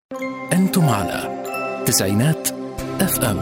أنتم على تسعينات اف ام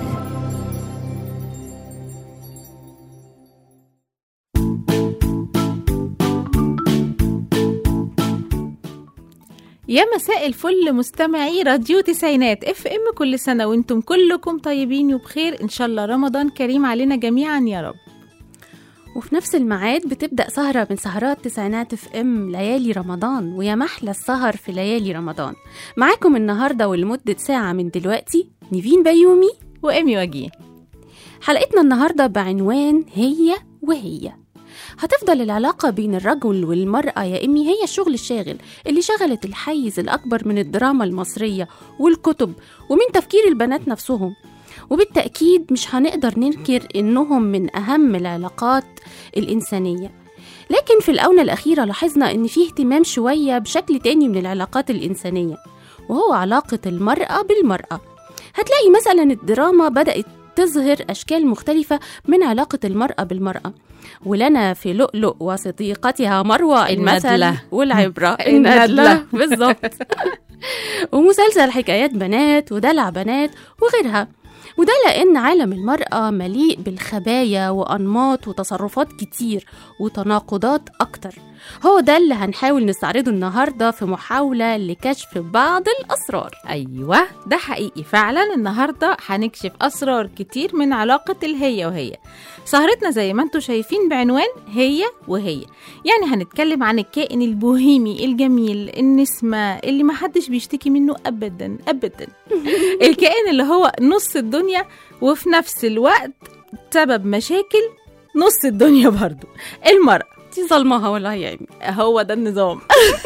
يا مساء الفل مستمعي راديو تسعينات اف ام كل سنة وانتم كلكم طيبين وبخير ان شاء الله رمضان كريم علينا جميعا يا رب وفي نفس الميعاد بتبدأ سهرة من سهرات تسعينات اف ام ليالي رمضان ويا محلى السهر في ليالي رمضان معاكم النهاردة ولمدة ساعة من دلوقتي نيفين بيومي وامي وجيه حلقتنا النهاردة بعنوان هي وهي هتفضل العلاقة بين الرجل والمرأة يا إمي هي الشغل الشاغل اللي شغلت الحيز الأكبر من الدراما المصرية والكتب ومن تفكير البنات نفسهم وبالتأكيد مش هنقدر ننكر إنهم من أهم العلاقات الإنسانية لكن في الآونة الأخيرة لاحظنا إن فيه اهتمام شوية بشكل تاني من العلاقات الإنسانية وهو علاقة المرأة بالمرأة هتلاقي مثلا الدراما بدأت تظهر أشكال مختلفة من علاقة المرأة بالمرأة ولنا في لؤلؤ وصديقتها مروة المثل الندلة. والعبرة الندلة. الندلة بالظبط ومسلسل حكايات بنات ودلع بنات وغيرها وده لأن عالم المرأة مليء بالخبايا وأنماط وتصرفات كتير وتناقضات أكتر هو ده اللي هنحاول نستعرضه النهاردة في محاولة لكشف بعض الأسرار ايوه ده حقيقي فعلا النهارده هنكشف اسرار كتير من علاقه الهي وهي سهرتنا زي ما انتم شايفين بعنوان هي وهي يعني هنتكلم عن الكائن البوهيمي الجميل النسمه اللي محدش بيشتكي منه ابدا ابدا الكائن اللي هو نص الدنيا وفي نفس الوقت سبب مشاكل نص الدنيا برضو المرأة دي ظلمها والله يا عمي هو ده النظام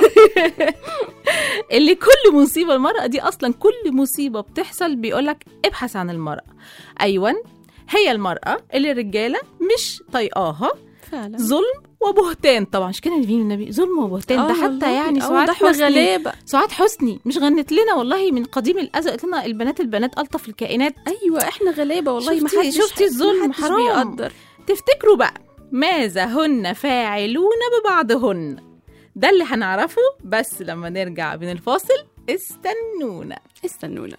اللي كل مصيبة المرأة دي أصلا كل مصيبة بتحصل بيقولك ابحث عن المرأة أيوة هي المرأة اللي الرجالة مش طايقاها فعلا ظلم وبهتان طبعا مش كده نبيل النبي ظلم وبهتان ده حتى يعني سعاد ده احنا حسني غلابة سعاد حسني مش غنت لنا والله من قديم الأزل قالت لنا البنات البنات ألطف الكائنات ايوه احنا غلابة والله ما شفتي- حدش شفتي الظلم؟ محدش حرام. بيقدر تفتكروا بقى ماذا هن فاعلون ببعضهن ده اللي هنعرفه بس لما نرجع من الفاصل استنونا استنونا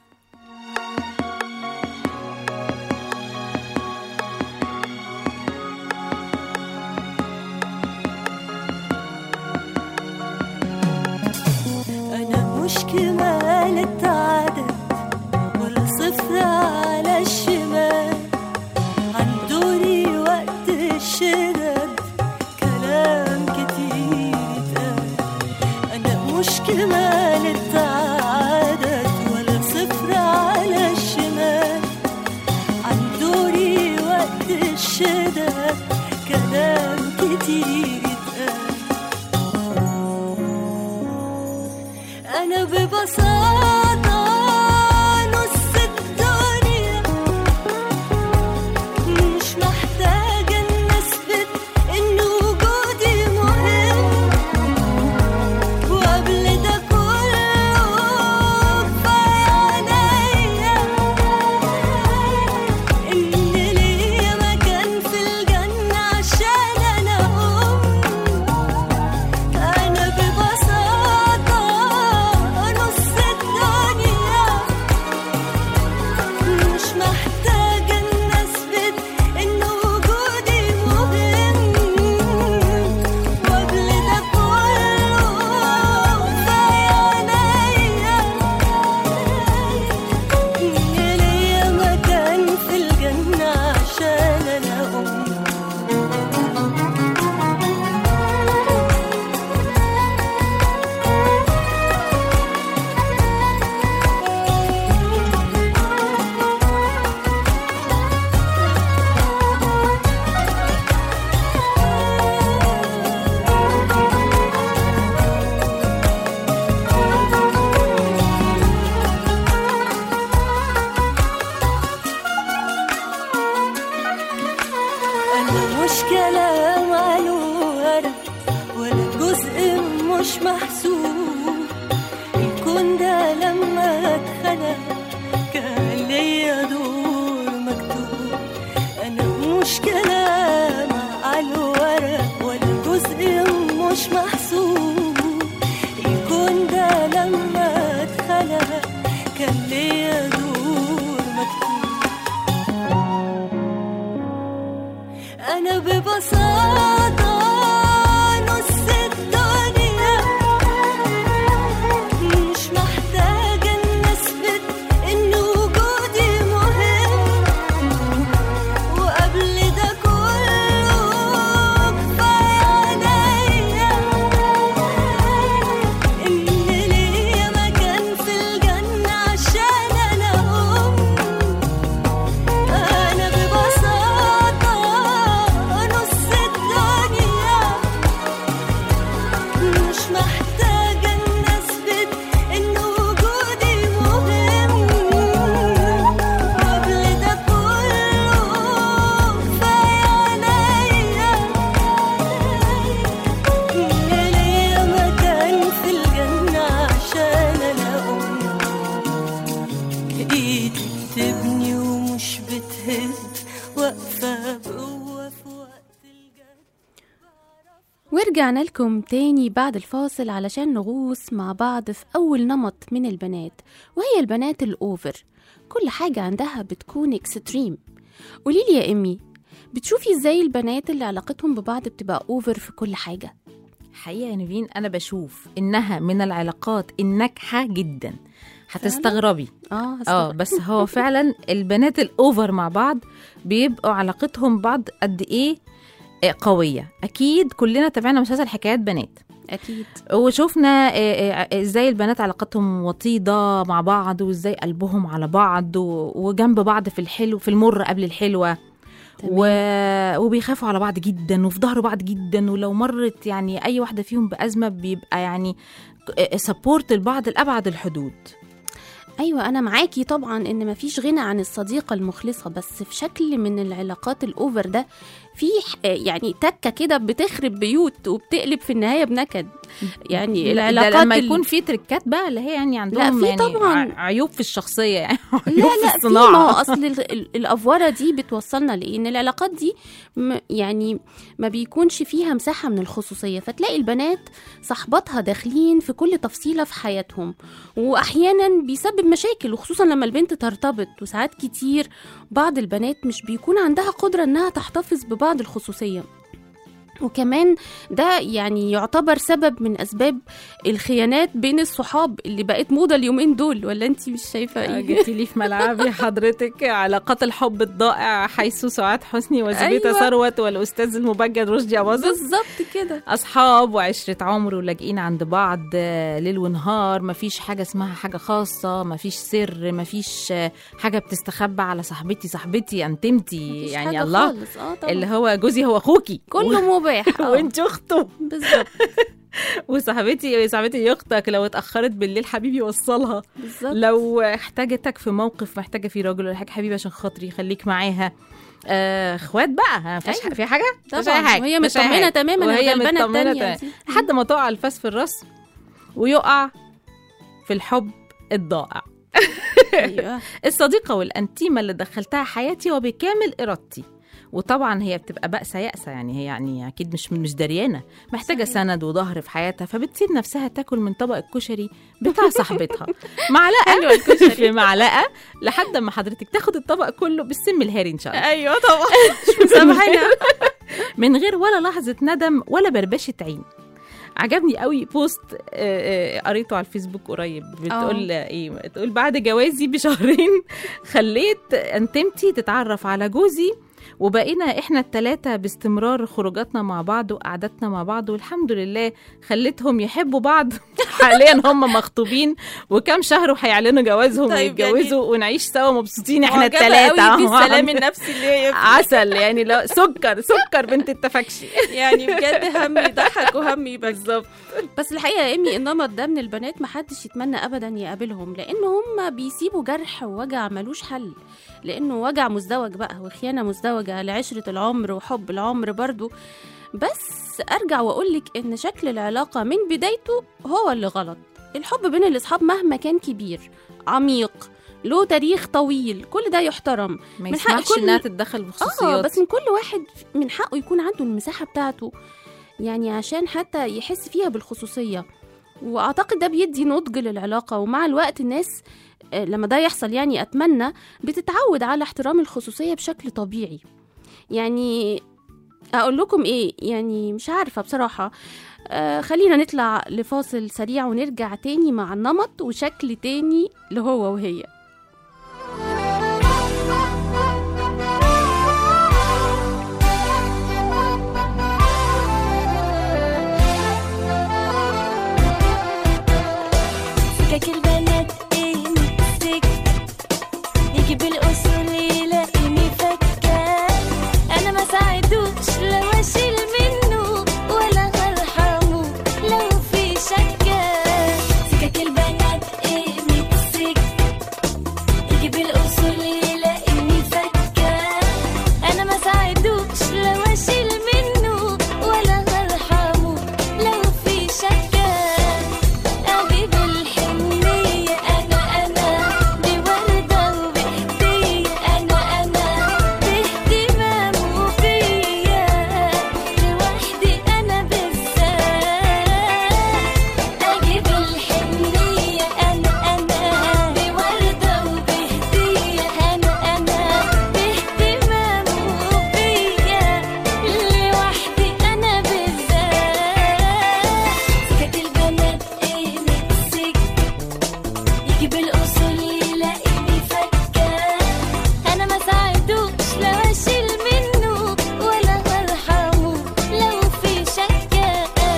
أنا مش كمال العدد ولا صفر على الشمال عندوني وقت الشدد كلام كتير اتقال أنا مش كمال العدد ولا صفر على الشمال عندوني وقت الشدد كلام كتير اتقال أنا ببساطة نص الدنيا مش محتاجة إن أثبت إن وجودي مهم وقبل ده كله كفاية عليا إن ليا مكان في الجنة عشان أنا أم أنا ببساطة نص الدنيا مش محتاجة إن أثبت إن وجودي مهم وقبل ده كله كفاية عليا إن ليا مكان في الجنة عشان أنا أم أنا مش كلام على ورق ولا جزء مش محسوب الكون ده لما اتخلق كان ليا دور مكتوب أنا مش كلام على ورق ولا جزء مش محسوب الكون ده لما اتخلق ورجعنا لكم تاني بعد الفاصل علشان نغوص مع بعض في أول نمط من البنات وهي البنات الأوفر كل حاجة عندها بتكون اكستريم قوليلي يا إمي بتشوفي ازاي البنات اللي علاقتهم ببعض بتبقى أوفر في كل حاجة حقيقة يا نيفين أنا بشوف إنها من العلاقات الناجحة جدا هتستغربي اه اه هستغرب. بس هو فعلا البنات الاوفر مع بعض بيبقوا علاقتهم بعض قد ايه آه، قوية أكيد كلنا تابعنا مسلسل حكايات بنات أكيد وشوفنا آه، آه، ازاي البنات علاقتهم وطيدة مع بعض وازاي قلبهم على بعض و- وجنب بعض في الحلو في المر قبل الحلوة و... وبيخافوا على بعض جدا وفي ظهر بعض جدا ولو مرت يعني اي واحده فيهم بازمه بيبقى يعني سبورت لبعض لابعد الحدود ايوه انا معاكي طبعا ان مفيش غنى عن الصديقه المخلصه بس في شكل من العلاقات الاوفر ده في ح- يعني تكه كده بتخرب بيوت وبتقلب في النهايه بنكد يعني لا، ده العلاقات لما ال- يكون في تريكات بقى اللي هي يعني عندهم في يعني طبعاً. ع- عيوب في الشخصيه يعني لا عيوب في لا في ما هو الصناعه اصل ال- ال- الافوره دي بتوصلنا لايه ان العلاقات دي م- يعني ما بيكونش فيها مساحه من الخصوصيه فتلاقي البنات صحباتها داخلين في كل تفصيله في حياتهم واحيانا بيسبب مشاكل وخصوصا لما البنت ترتبط وساعات كتير بعض البنات مش بيكون عندها قدره انها تحتفظ ببعض الخصوصيه وكمان ده يعني يعتبر سبب من اسباب الخيانات بين الصحاب اللي بقت موضه اليومين دول ولا انت مش شايفه ايه جيتي لي في ملعبي حضرتك علاقات الحب الضائع حيث سعاد حسني وزبيدة أيوة. ثروت والاستاذ المبجل رشدي اباظة بالظبط كده اصحاب وعشره عمر ولاجئين عند بعض آه، ليل ونهار مفيش حاجه اسمها حاجه خاصه مفيش سر مفيش آه، حاجه بتستخبى على صاحبتي صاحبتي انتمتي مفيش يعني حاجة الله خالص. اه طبعا اللي هو جوزي هو اخوكي كله مباح آه، وانت اخته بالظبط وصاحبتي صاحبتي اختك لو اتاخرت بالليل حبيبي وصلها بالظبط لو احتاجتك في موقف محتاجه فيه راجل ولا حاجه حبيبي عشان خاطري خليك معاها آه، اخوات بقى ها، مفيش أيوة. في حاجه مفيش طبعا أي حاجة، وهي مفيش أي مطمنه حاجة. تماما وهي الغلبانه مطمنة التانية تمام. دي. لحد ما تقع الفاس في الراس ويقع في الحب الضائع ايوه الصديقة والأنتيمة اللي دخلتها حياتي وبكامل إرادتي وطبعا هي بتبقى بأسة يأسة يعني هي يعني أكيد مش مش دريانة محتاجة صحيح. سند وظهر في حياتها فبتسيب نفسها تاكل من طبق الكشري بتاع صاحبتها معلقة حلوة الكشري. في معلقة لحد ما حضرتك تاخد الطبق كله بالسم الهاري إن شاء الله ايوه طبعا مش مسامحينها من غير ولا لحظة ندم ولا بربشة عين عجبني قوي بوست آه، آه، قريته على الفيسبوك قريب بتقول ايه بتقول بعد جوازي بشهرين خليت انتمتي تتعرف على جوزي وبقينا احنا التلاتة باستمرار خروجاتنا مع بعض وقعداتنا مع بعض والحمد لله خليتهم يحبوا بعض حاليا هم مخطوبين وكم شهر وهيعلنوا جوازهم طيب ويتجوزوا ونعيش سوا مبسوطين احنا معجبة التلاتة قوي بالسلام النفسي اللي هي فيه. عسل يعني لا سكر سكر بنت التفكشي يعني بجد هم يضحك وهم يبكي بالظبط بس الحقيقه يا امي النمط ده من البنات محدش يتمنى ابدا يقابلهم لان هم بيسيبوا جرح ووجع ملوش حل لانه وجع مزدوج بقى وخيانه مزدوجه لعشره العمر وحب العمر برضو بس ارجع واقولك ان شكل العلاقه من بدايته هو اللي غلط الحب بين الاصحاب مهما كان كبير عميق له تاريخ طويل كل ده يحترم ما من حق يسمحش كل- انها تتدخل في اه خصوصيات بس من كل واحد من حقه يكون عنده المساحه بتاعته يعني عشان حتى يحس فيها بالخصوصيه واعتقد ده بيدي نضج للعلاقه ومع الوقت الناس آه، لما ده يحصل يعني اتمنى بتتعود على احترام الخصوصيه بشكل طبيعي يعني اقول لكم ايه يعني مش عارفه بصراحه آه خلينا نطلع لفاصل سريع ونرجع تاني مع النمط وشكل تاني لهو وهي سكك البنات ايه نفسك يجيب الاصول يلاقيني فكة انا ما ساعدوش لو اشيل منه ولا هرحمه لو في شكة سكك البنات ايه نفسك يجيب الاصول يلاقيني فكة انا ما ساعدوش لو اشيل منه ولا هرحمه لو في شكة أجيب الحنية أنا أنا بوردة وبهدية يجيب الأصول يلاقيني فكة أنا ما ساعدوش لو أشيل منه ولا أرحمه لو في شكة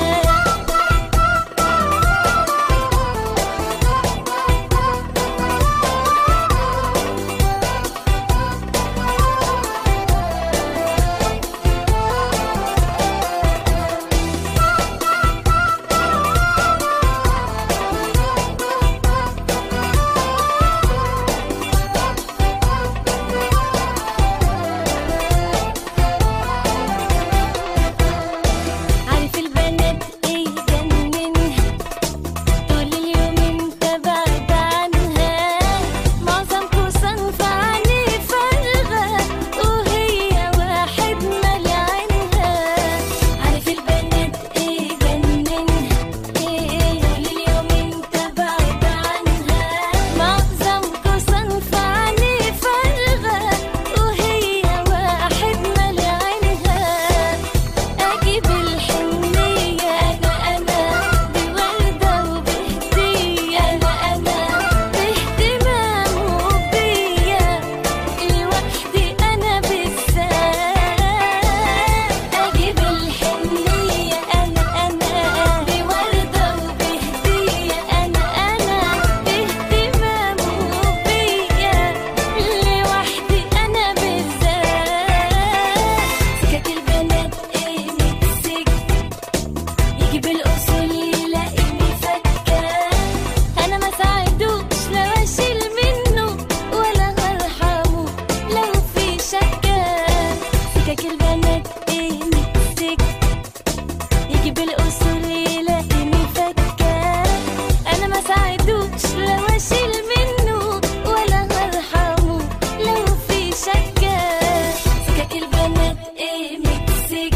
عارف البنات ايه جننها طول اليوم انت بعد عنها معظمكوا صنف عني فارغة وهي واحد مالي عنها عارف البنات ايه جننها ايه طول اليوم انت بعد عنها معظمكوا صنف عني فارغة وهي واحد مالي عنها أجيب الحنية أنا أنا بوردة وبهدية أنا أنا باهتمام وبيا لوحدي أنا بالذات أجيب الحنية أنا أنا بوردة وبهدية أنا أنا باهتمام وبيا لوحدي أنا بالذات سكت البنات إيه مكسك يجيب الأصول يلاقيني فكة أنا ما ساعدوش لو أشيل منه ولا أرحمه لو في شكة سكك البنات إيه مكسك يجيب الأصول يلاقيني فكة أنا ما ساعدوش لو أشيل منه ولا أرحمه لو في شكة سكك البنات إيه مكسك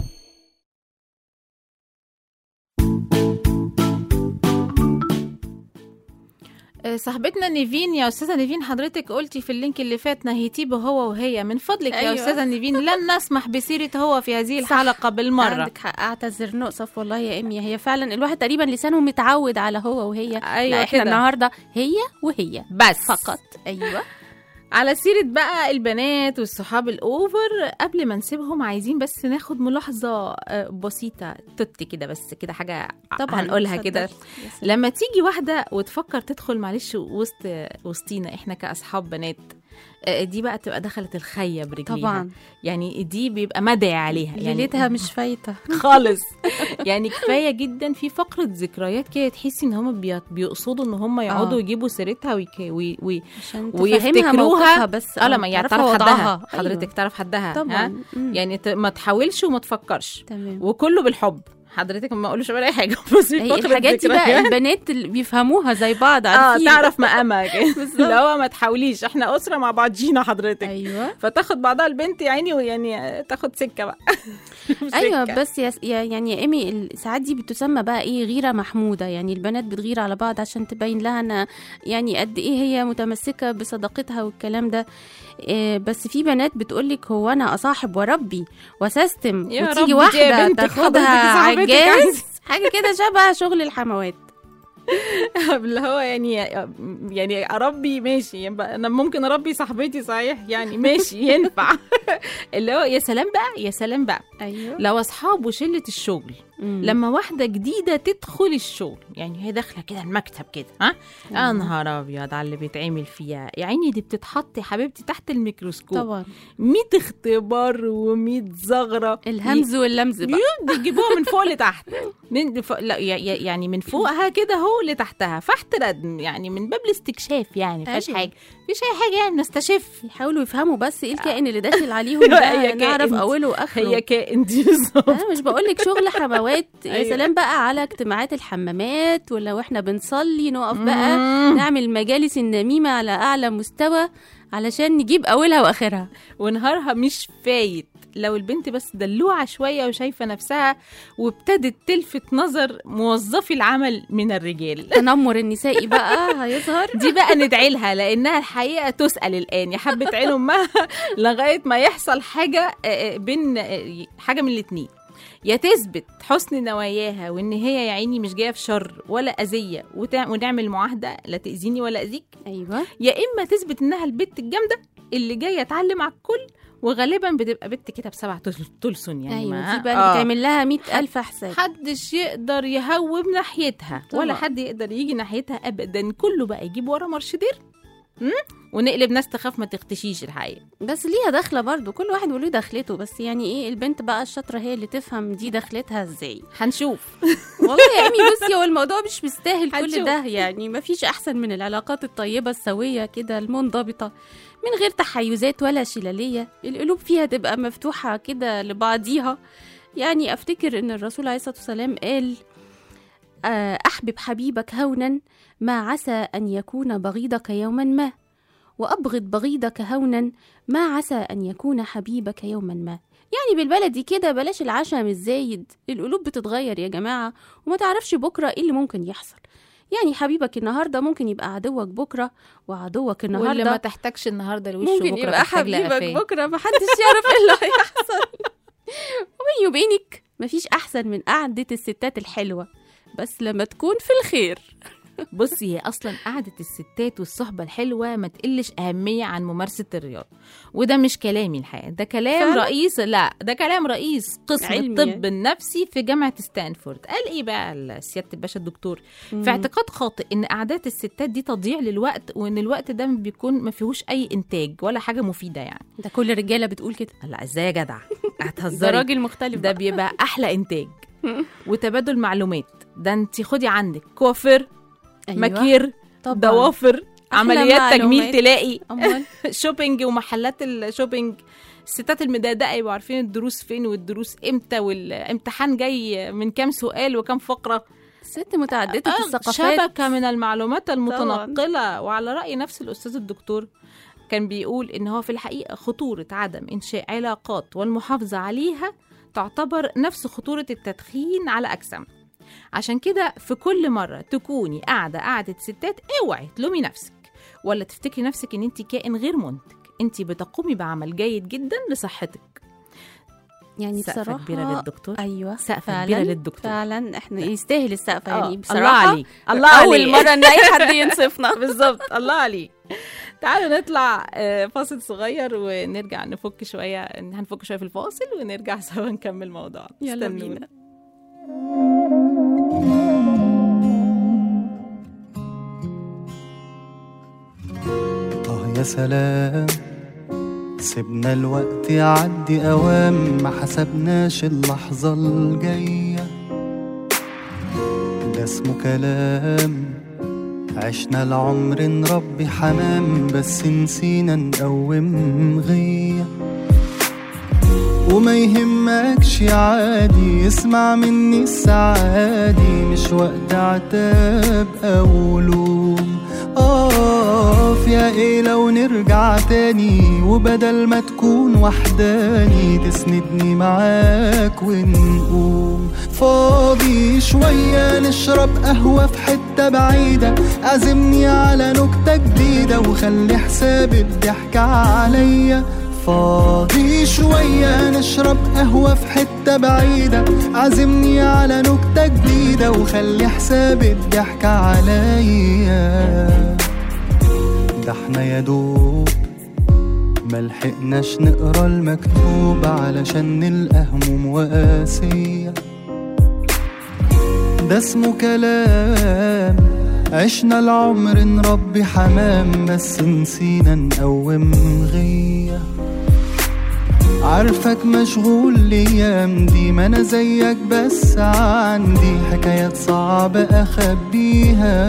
آه، صاحبتنا نيفين يا استاذه نيفين حضرتك قلتي في اللينك اللي فات نهيتيه بهو وهي من فضلك يا أيوة. استاذه نيفين لن نسمح بسيره هو في هذه الحلقه بالمره عندك حق اعتذر نقصف والله يا امي هي فعلا الواحد تقريبا لسانه متعود على هو وهي أيوة لا احنا كده. النهارده هي وهي بس فقط ايوه على سيرة بقى البنات والصحاب الأوفر قبل ما نسيبهم عايزين بس ناخد ملاحظة آه، بسيطة توت كده بس كده حاجة طبعا هنقولها اتفضلي. كده يا سلام. لما تيجي واحدة وتفكر تدخل معلش وسط وسطينا احنا كأصحاب بنات آه، دي بقى تبقى دخلت الخية برجليها طبعا يعني دي بيبقى مدعي عليها يعني ليلتها مش فايته خالص يعني كفايه جدا في فقره ذكريات كده تحسي ان هم بي- بيقصدوا ان هم يقعدوا آه. يجيبوا سيرتها ويك... وي... وي... عشان تفهمها ويفتكروها موقفها بس اه لا ما يعني تعرفها تعرف حدها وضعها. حضرتك أيوة. تعرف حدها ها؟ طبعا مم. يعني ت... ما تحاولش وما تفكرش تمام وكله بالحب حضرتك ما اقولش ولا اي حاجه بس في هي فقره الحاجات دي بقى ذكريات. البنات اللي بيفهموها زي بعض اه عارفين تعرف مقامك اللي هو ما تحاوليش احنا اسره مع بعضينا حضرتك ايوه فتاخد بعضها البنت يا عيني ويعني تاخد سكه بقى ايوه سكة. بس يا يا- يعني يا ايمي الساعات دي بتسمى بقى ايه غيره محموده يعني البنات بتغير على بعض عشان تبين لها انا يعني قد ايه هي متمسكه بصداقتها والكلام ده إيه بس في بنات بتقولك هو انا اصاحب واربي واسستم يا وتيجي رب دي يا واحده بنتك تاخدها حضرتك صاحبتك عجاز عايز. حاجه كده شبه شغل الحموات اللي هو يعني يعني اربي ماشي يبقى انا ممكن اربي صاحبتي صحيح يعني ماشي ينفع اللي هو يا سلام بقى يا سلام بقى ايوه لو اصحاب وشله الشغل لما واحده جديده تدخل الشغل يعني هي داخله كده المكتب كده ها يا نهار ابيض على اللي بيتعمل فيها يا عيني دي بتتحط يا حبيبتي تحت الميكروسكوب طبعا 100 اختبار و100 زغره الهمز واللمز بقى بيجيبوها من فوق لتحت من فوق لا يا- يا- يعني من فوقها كده اهو لتحتها فحت ردم يعني من باب الاستكشاف يعني مفيهاش أيوة. حاجه مفيش اي حاجه يعني نستشف يحاولوا يفهموا بس ايه الكائن اللي داخل عليهم ده هي نعرف كائن. اوله واخره هي كائن دي بالظبط انا مش بقول لك شغل حموات يا أيوة. سلام بقى على اجتماعات الحمامات ولو احنا بنصلي نقف بقى مم. نعمل مجالس النميمه على اعلى مستوى علشان نجيب اولها واخرها ونهارها مش فايت لو البنت بس دلوعه شويه وشايفه نفسها وابتدت تلفت نظر موظفي العمل من الرجال التنمر النسائي بقى هيظهر دي بقى ندعي لها لانها الحقيقه تسال الان يا حبه عين امها لغايه ما يحصل حاجه آه، آه، بين آه، حاجه من الاثنين يا تثبت حسن نواياها وان هي يا عيني مش جايه في شر ولا اذيه وتع- ونعمل معاهده لا تاذيني ولا اذيك ايوه يا اما تثبت انها البت الجامده اللي جايه تعلم على الكل وغالبا بتبقى بت كده بسبع تل- تلسن يعني ايوه ما- دي بقى آه. بتعمل لها مئة ألف حساب محدش يقدر يهوب ناحيتها طبعا. ولا حد يقدر يجي ناحيتها ابدا كله بقى يجيب ورا مرشدير م? ونقلب ناس تخاف ما تختشيش الحقيقه بس ليها دخلة برضو كل واحد وله دخلته بس يعني ايه البنت بقى الشاطرة هي اللي تفهم دي دخلتها ازاي هنشوف والله يا ايمي بصي هو الموضوع مش مستاهل كل هنشوف. ده يعني مفيش احسن من العلاقات الطيبة السوية كده المنضبطة من غير تحيزات ولا شلالية القلوب فيها تبقى مفتوحة كده لبعضيها يعني افتكر ان الرسول عليه الصلاة والسلام قال آه، احبب حبيبك هونا ما عسى ان يكون بغيضك يوما ما وابغض بغيضك هونا ما عسى ان يكون حبيبك يوما ما يعني بالبلدي كده بلاش العشم الزايد القلوب بتتغير يا جماعة وما تعرفش بكرة ايه اللي ممكن يحصل يعني حبيبك النهاردة ممكن يبقى عدوك بكرة وعدوك واللي ما النهاردة تحتاجش النهارده لوشه ممكن بكره يبقى تحتاج حبيبك لقفاه. بكرة محدش يعرف ايه اللي هيحصل وبيني وبينك مفيش أحسن من قعدة الستات الحلوة بس لما تكون في الخير بصي هي اصلا قعده الستات والصحبه الحلوه ما تقلش اهميه عن ممارسه الرياضه وده مش كلامي الحقيقه ده كلام فعلا؟ رئيس لا ده كلام رئيس قسم علمي الطب يعني. النفسي في جامعه ستانفورد قال ايه بقى سياده الباشا الدكتور في اعتقاد خاطئ ان قعدات الستات دي تضييع للوقت وان الوقت ده بيكون ما فيهوش اي انتاج ولا حاجه مفيده يعني ده كل الرجالة بتقول كده لا ازاي يا جدع ده هتهزري راجل مختلف ده بقى. بيبقى احلى انتاج وتبادل معلومات ده انت خدي عندك كوافير أيوة. مكير طبعاً. ضوافر عمليات تجميل معلومات. تلاقي أمال شوبينج ومحلات الشوبينج الستات المدقدقه يبقوا عارفين الدروس فين والدروس امتى والامتحان جاي من كام سؤال وكام فقره ست متعددة آه، الثقافات شبكه من المعلومات المتنقله وعلى راي نفس الاستاذ الدكتور كان بيقول ان هو في الحقيقه خطوره عدم انشاء علاقات والمحافظه عليها تعتبر نفس خطوره التدخين على اجسام عشان كده في كل مره تكوني قاعده قعده ستات اوعي تلومي نفسك ولا تفتكري نفسك ان انت كائن غير منتج انت بتقومي بعمل جيد جدا لصحتك يعني سقفة بصراحة كبيرة للدكتور. أيوة سقفة فعلاً- كبيرة للدكتور. فعلا احنا يستاهل السقفة آه، يعني الله بصراحة عليك الله أول عليك. مرة نلاقي حد ينصفنا بالظبط الله عليك تعالوا نطلع آه، فاصل صغير ونرجع نفك شويه هنفك شويه في الفاصل ونرجع سوا نكمل موضوعنا يلا استنونا. بينا. آه يا سلام سيبنا الوقت يعدي أوام ما حسبناش اللحظة الجاية ده اسمه كلام عشنا العمر نربي حمام بس نسينا نقوم غيه وما يهمكش عادي اسمع مني السعادي مش وقت عتاب او لوم اقف يا ايه لو نرجع تاني وبدل ما تكون وحداني تسندني معاك ونقوم فاضي شوية نشرب قهوة في حتة بعيدة عزمني على نكتة جديدة وخلي حساب الضحك عليا فاضي شوية نشرب قهوة في حتة بعيدة عزمني على نكتة جديدة وخلي حساب الضحك عليا ده احنا يا دوب ملحقناش نقرا المكتوب علشان نلقى هموم وقاسية ده اسمه كلام عشنا العمر نربي حمام بس نسينا نقوم غيه عارفك مشغول الايام دي ما انا زيك بس عندي حكايات صعبة اخبيها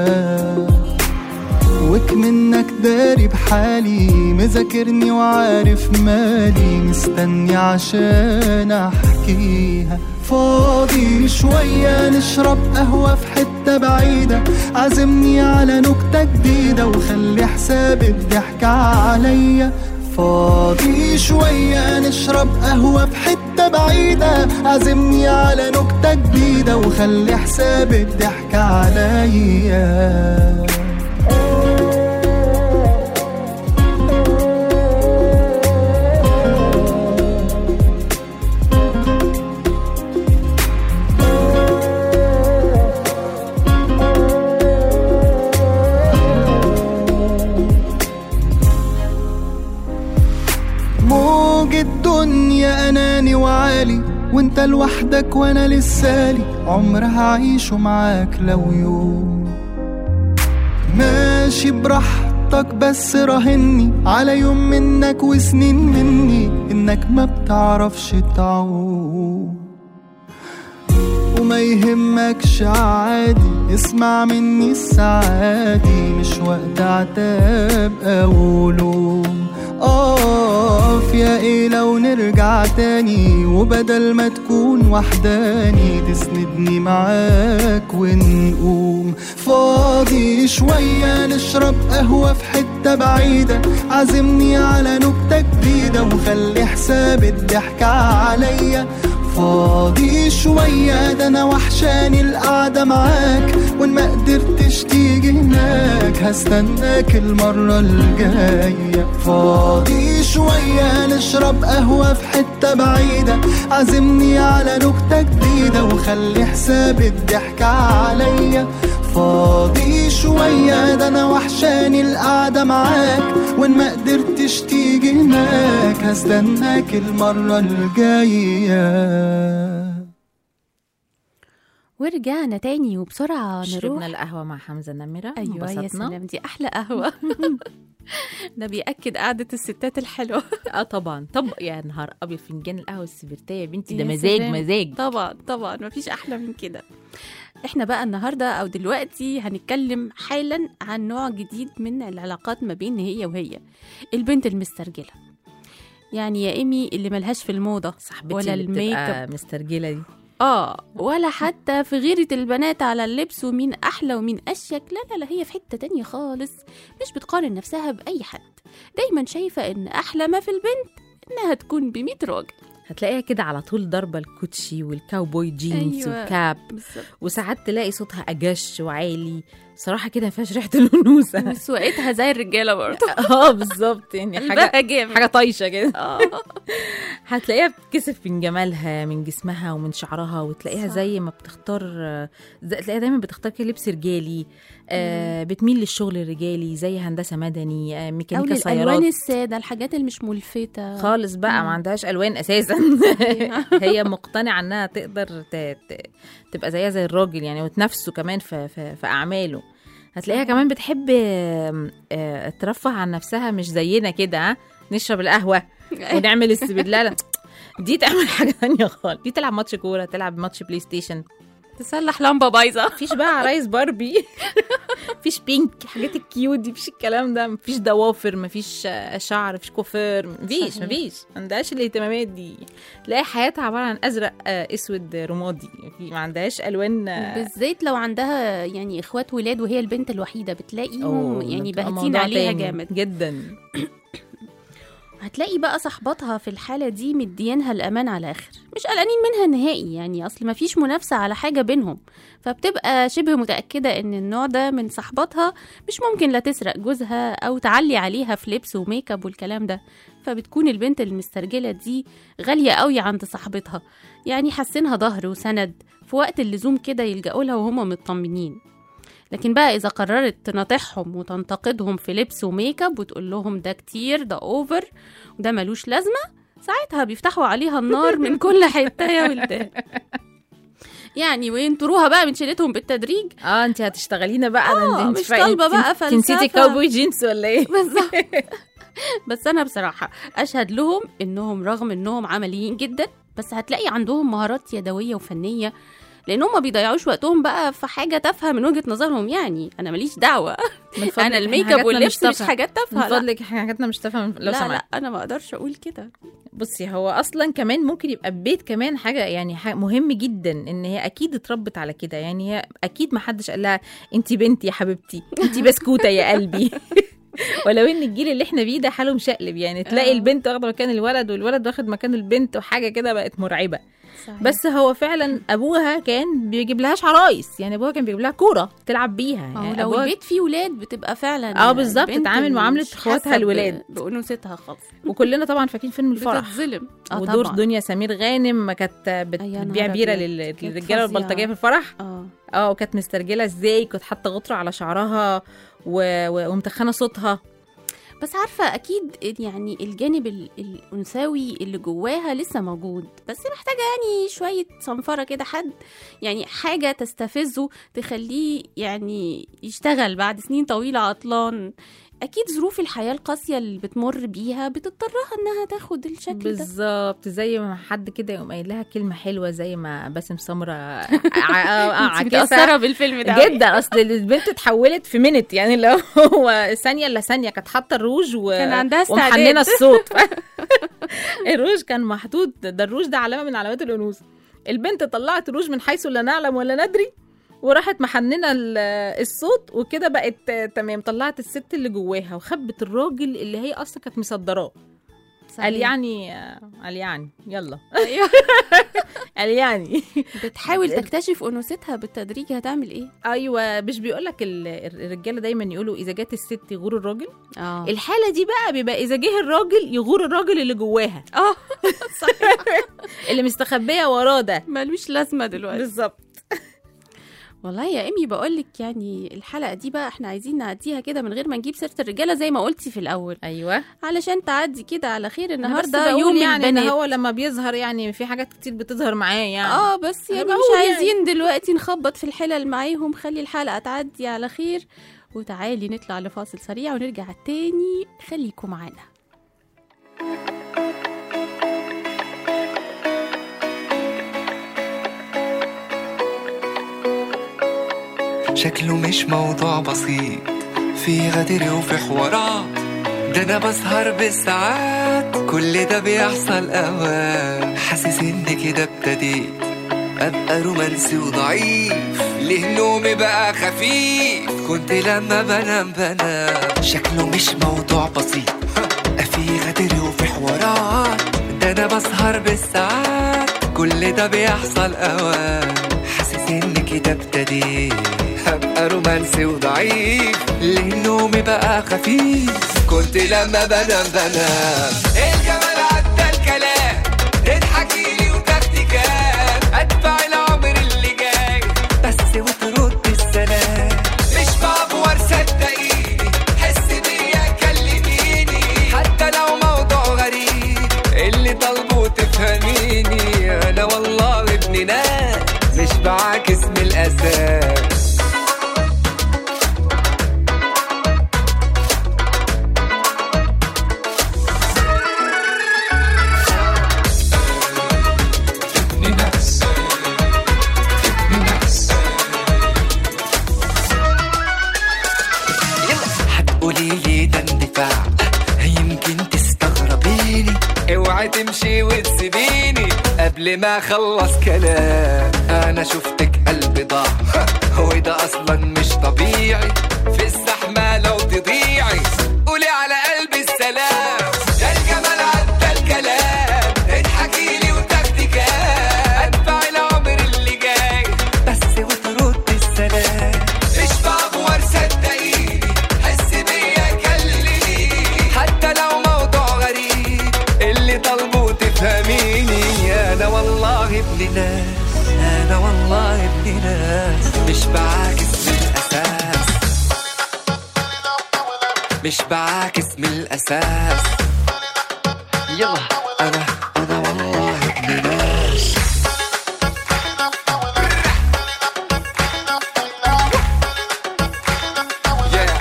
وك منك داري بحالي مذاكرني وعارف مالي مستني عشان احكيها فاضي شوية نشرب قهوة في حتة بعيدة عزمني على نكتة جديدة وخلي حساب الضحك عليا فاضي شوية نشرب قهوة في حتة بعيدة عزمني على نكتة جديدة وخلي حساب الضحك عليا وانت لوحدك وانا لسالي عمر هعيشه معاك لو يوم ماشي براحتك بس راهني على يوم منك وسنين مني انك ما بتعرفش تعوم وما يهمكش عادي اسمع مني السعادي مش وقت عتاب او لوم اقف يا ايه لو نرجع تاني وبدل ما تكون وحداني تسندني معاك ونقوم فاضي شوية نشرب قهوة في حتة بعيدة عزمني على نكتة جديدة وخلي حساب الضحكة عليا فاضي شوية ده أنا وحشاني القعدة معاك وإن ما قدرتش تيجي هناك هستناك المرة الجاية فاضي شوية نشرب قهوة في حتة بعيدة عزمني على نكتة جديدة وخلي حساب الضحكة عليا فاضي شوية ده أنا وحشاني القعدة معاك وإن ما قدرتش تيجي هناك هستناك المرة الجاية ورجعنا تاني وبسرعة شربنا نروح القهوة مع حمزة نمرة أيوة يا انبسطنا. سلام دي أحلى قهوة ده بيأكد قعدة الستات الحلوة اه طبعا طب يا نهار ابيض فنجان القهوه السبرتيه يا بنتي ده يا مزاج سلام. مزاج طبعا طبعا مفيش أحلى من كده احنا بقى النهاردة أو دلوقتي هنتكلم حالا عن نوع جديد من العلاقات ما بين هي وهي البنت المسترجلة يعني يا إيمي اللي ملهاش في الموضة صاحبتي ولا اللي الميك بتبقى اب مسترجله دي اه ولا حتى في غيرة البنات على اللبس ومين أحلى ومين أشيك لا لا لا هي في حتة تانية خالص مش بتقارن نفسها بأي حد دايما شايفة إن أحلى ما في البنت إنها تكون بمية راجل هتلاقيها كده على طول ضاربه الكوتشي والكاوبوي جينز أيوة. والكاب بالظبط وساعات تلاقي صوتها اجش وعالي صراحه كده ما فيهاش ريحه الانوثه سواقتها زي الرجالة برضه اه بالظبط يعني حاجه قلبها جامد حاجه طايشه كده اه هتلاقيها بتكسف من جمالها من جسمها ومن شعرها وتلاقيها صح. زي ما بتختار زي تلاقيها دايما بتختار كده لبس رجالي آه بتميل للشغل الرجالي زي هندسه مدني آه أو ميكانيكا للألوان سيارات السادة الحاجات اللي مش ملفتة خالص بقى ما عندهاش الوان اساسا هي مقتنعه انها تقدر ت... ت... تبقى زيها زي الراجل يعني وتنافسه كمان في, في... في اعماله هتلاقيها كمان بتحب آم، آه، ترفه عن نفسها مش زينا كده ها؟ نشرب القهوه ونعمل السبدلالة دي تعمل حاجه تانية خالص دي تلعب ماتش كوره تلعب ماتش بلاي ستيشن تصلح لمبة بايظة مفيش بقى عرايس باربي مفيش بينك حاجات الكيوت دي مفيش الكلام ده مفيش ضوافر مفيش آه، شعر مفيش كوفير مفيش صحيح. مفيش ما عندهاش الاهتمامات دي تلاقي حياتها عباره عن ازرق آه، اسود آه، رمادي في- ما عندهاش الوان آه، بالذات لو عندها يعني اخوات ولاد وهي البنت الوحيده بتلاقيهم أوه، يعني بتبقى باهتين موضوع عليها تاني جامد جدا هتلاقي بقى صاحباتها في الحاله دي مديانها الامان على الاخر مش قلقانين منها نهائي يعني اصل ما فيش منافسه على حاجه بينهم فبتبقى شبه متاكده ان النوع ده من صاحباتها مش ممكن لا تسرق جوزها او تعلي عليها في لبس وميك اب والكلام ده فبتكون البنت المسترجله دي غاليه قوي عند صاحبتها يعني حاسينها ظهر وسند في وقت اللزوم كده يلجأوا لها وهم مطمنين لكن بقى إذا قررت تناطحهم وتنتقدهم في لبس وميك اب وتقول لهم ده كتير ده أوفر وده ملوش لازمة ساعتها بيفتحوا عليها النار من كل حتة يا ولدان يعني وينطروها بقى من شيلتهم بالتدريج اه انت هتشتغلينا بقى ده آه، انت مش طالبة بقى انت نسيتي فلسفة. كاوبوي جينز ولا ايه بالظبط بس انا بصراحه اشهد لهم انهم رغم انهم عمليين جدا بس هتلاقي عندهم مهارات يدويه وفنيه لان هم بيضيعوش وقتهم بقى في حاجه تافهه من وجهه نظرهم يعني انا ماليش دعوه من فضلك انا الميك اب حاجاتنا واللبس مش تافهة. حاجات من تافهه لا. فضلك حاجاتنا مش تافهه من- لو لا سمحت لا انا ما اقدرش اقول كده بصي هو اصلا كمان ممكن يبقى البيت كمان حاجه يعني حاجة مهم جدا ان هي اكيد اتربت على كده يعني هي اكيد ما حدش قال لها انت بنتي يا حبيبتي انت بسكوته يا قلبي ولو ان الجيل اللي احنا فيه ده حاله مشقلب يعني تلاقي آه. البنت واخده مكان الولد والولد واخد مكان البنت وحاجه كده بقت مرعبه صحيح. بس هو فعلا ابوها كان بيجيب لهاش عرايس يعني ابوها كان بيجيب لها كوره تلعب بيها أو يعني لو أبوها البيت فيه ولاد بتبقى فعلا اه بالظبط، البنت تتعامل معاملة مش اخواتها حاسة ب- الولاد. بانوثتها خالص وكلنا طبعا فاكرين فيلم الفرح بتتظلم آه ودور طبعاً. دنيا سمير غانم ما كانت بت- أي يا بتبيع نهار بيره أبيض. لل- كانت للرجاله فظيعة. والبلطجيه في الفرح اه اه وكانت مسترجله ازاي كانت حاطه غطره على شعرها و... و... ومتخنه صوتها بس عارفة أكيد يعني الجانب ال- الأنثوي اللي جواها لسه موجود بس محتاجة يعني شوية صنفرة كده حد يعني حاجة تستفزه تخليه يعني يشتغل بعد سنين طويلة عطلان أكيد ظروف الحياة القاسية اللي بتمر بيها بتضطرها إنها تاخد الشكل ده بالظبط زي ما حد كده يقوم قايل لها كلمه حلوه زي ما باسم سمره ع- ع- انت عكسها متأثرة بالفيلم ده أوي. جدا اصل البنت اتحولت في منت يعني لو هو ثانيه الا ثانيه كانت حاطه الروج و... كان عندها استعداد. ومحننه الصوت الروج كان محطوط ده الروج ده علامه من علامات الانوثه البنت طلعت روج من حيث لا نعلم ولا ندري وراحت محننه ال- الصوت وكده بقت آه، تمام طلعت الست اللي جواها وخبت الراجل اللي هي اصلا كانت مصدراه قال صحيح. يعني آه، قال يعني يلا أيوة. قال يعني بتحاول تكتشف أنوثتها بالتدريج هتعمل إيه؟ ايوه مش بيقول لك الرجاله دايما يقولوا اذا جت الست يغور الراجل اه الحاله دي بقى بيبقى اذا جه الراجل يغور الراجل اللي جواها اه اللي مستخبيه وراه ده ملوش لازمة دلوقتي بالظبط والله يا ايمي بقولك يعني الحلقه دي بقى احنا عايزين نعديها كده من غير ما نجيب سيره الرجاله زي ما قلتي في الاول ايوه علشان تعدي كده على خير أنا بس النهارده بقول يوم يعني البنات ان هو لما بيظهر يعني في حاجات كتير بتظهر معاه يعني اه بس أنا يعني بقول مش يعني. عايزين دلوقتي نخبط في الحلل معاهم خلي الحلقه تعدي على خير وتعالي نطلع لفاصل سريع ونرجع تاني خليكم معانا شكله مش موضوع بسيط في غدر وفي حوارات ده انا بسهر بالساعات كل ده بيحصل اوقات حاسس ان كده ابتديت ابقى رومانسي وضعيف ليه نومي بقى خفيف كنت لما بنام بنام شكله مش موضوع بسيط في غدر وفي حوارات ده انا بسهر بالساعات كل ده بيحصل اوقات حاسس ان كده ابتديت هبقى رومانسي وضعيف ليه نومي بقى خفيف كنت لما بنام بنام الجمال عدى الكلام تضحكي لي وتاخدي كام اتبع العمر اللي جاي بس وترد السلام مش بعبور صدقيني حس بيا كلميني حتى لو موضوع غريب اللي طالبه تفهميني انا والله ابن ناس مش بعاكس من الاساس هتقولي لي ده اندفاع يمكن تستغربيني اوعي تمشي وتسيبيني قبل ما اخلص كلام انا شفتك قلبي ضاع وده اصلا مش طبيعي في الزحمه لو تضيعي قولي على قلبي السلام ده الجمال عدى الكلام اضحكي لي وتاخدي كام اتبع العمر اللي جاي بس وترد السلام مش بعبور صدقيني حس بيا كلميني حتى لو موضوع غريب اللي طالبه تفهميني انا والله ابن ناس انا والله ابن ناس مش بعاكس من الاساس مش بعاكس من الاساس يلا انا انا والله ابن ناس Yeah.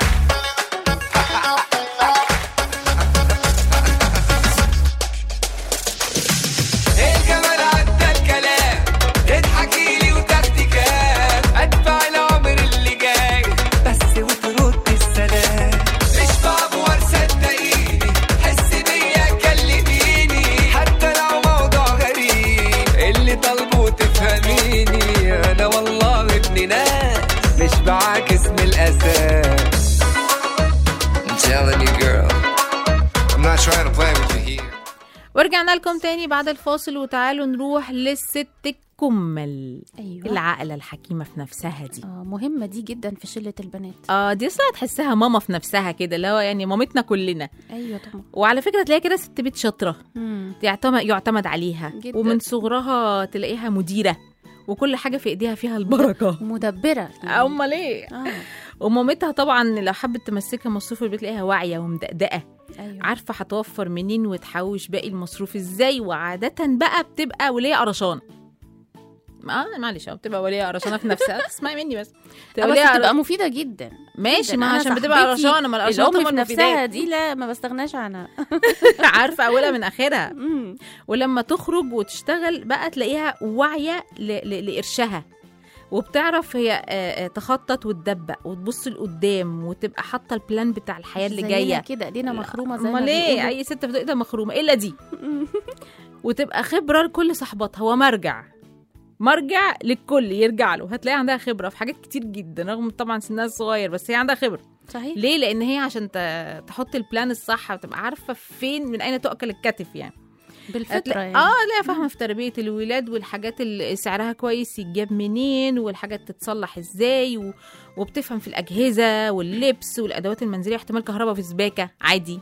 الجمال عدى الكلام تضحكي لي وتاخدي كام اتبع العمر اللي جاي بس وترد السلام مش بعبور صدقيني حس بيا كلميني حتى لو موضوع غريب اللي طالبه تفهميني انا والله ابن ناس مش بعاكس من الاساس I'm telling you girl I'm not trying to play with you here ورجعنا لكم تاني بعد الفاصل وتعالوا نروح للست الكمل ايوه العاقله الحكيمه في نفسها دي اه مهمه دي جدا في شله البنات اه دي اصلا تحسها ماما في نفسها كده اللي هو يعني مامتنا كلنا ايوه طبعا وعلى فكره تلاقي كده ست بيت شاطره مم. يعتمد يعتمد عليها جداً. ومن صغرها تلاقيها مديره وكل حاجه في ايديها فيها البركه مدبره امال ايه اه ومامتها طبعا لو حبت تمسكها مصروف البيت تلاقيها واعيه ومدقدقه ايوه عارفه هتوفر منين وتحوش باقي المصروف ازاي وعاده بقى بتبقى وليه قرشانه اه معلش اه بتبقى وليه قرشانه في نفسها اسمعي مني بس آه، بس ولية بتبقى مفيده جدا ماشي جداً. ما أنا عشان بتبقى صاحبتي قرشانه ما القرشانه الام في طبعاً نفسها مفيدات. دي لا ما بستغناش عنها عارفه اولها من اخرها مم. ولما تخرج وتشتغل بقى تلاقيها واعيه ل- ل- لقرشها وبتعرف هي آه، آه، تخطط وتدبق وتبص لقدام وتبقى حاطه البلان بتاع الحياه اللي زينا جايه كده ايدينا مخرومه زي ما امال ايه بيقولوا. اي ست في ايدها مخرومه الا دي وتبقى خبره لكل صحباتها هو مرجع مرجع للكل يرجع له هتلاقي عندها خبره في حاجات كتير جدا رغم طبعا سنها صغير بس هي عندها خبره صحيح ليه لان هي عشان ت- تحط البلان الصح وتبقى عارفه فين من اين تؤكل الكتف يعني بالفطره هتلاقي- يعني اه لا فاهمه في تربيه الولاد والحاجات اللي سعرها كويس يتجاب منين والحاجات تتصلح ازاي و... وبتفهم في الاجهزه واللبس والادوات المنزليه احتمال كهرباء في سباكه عادي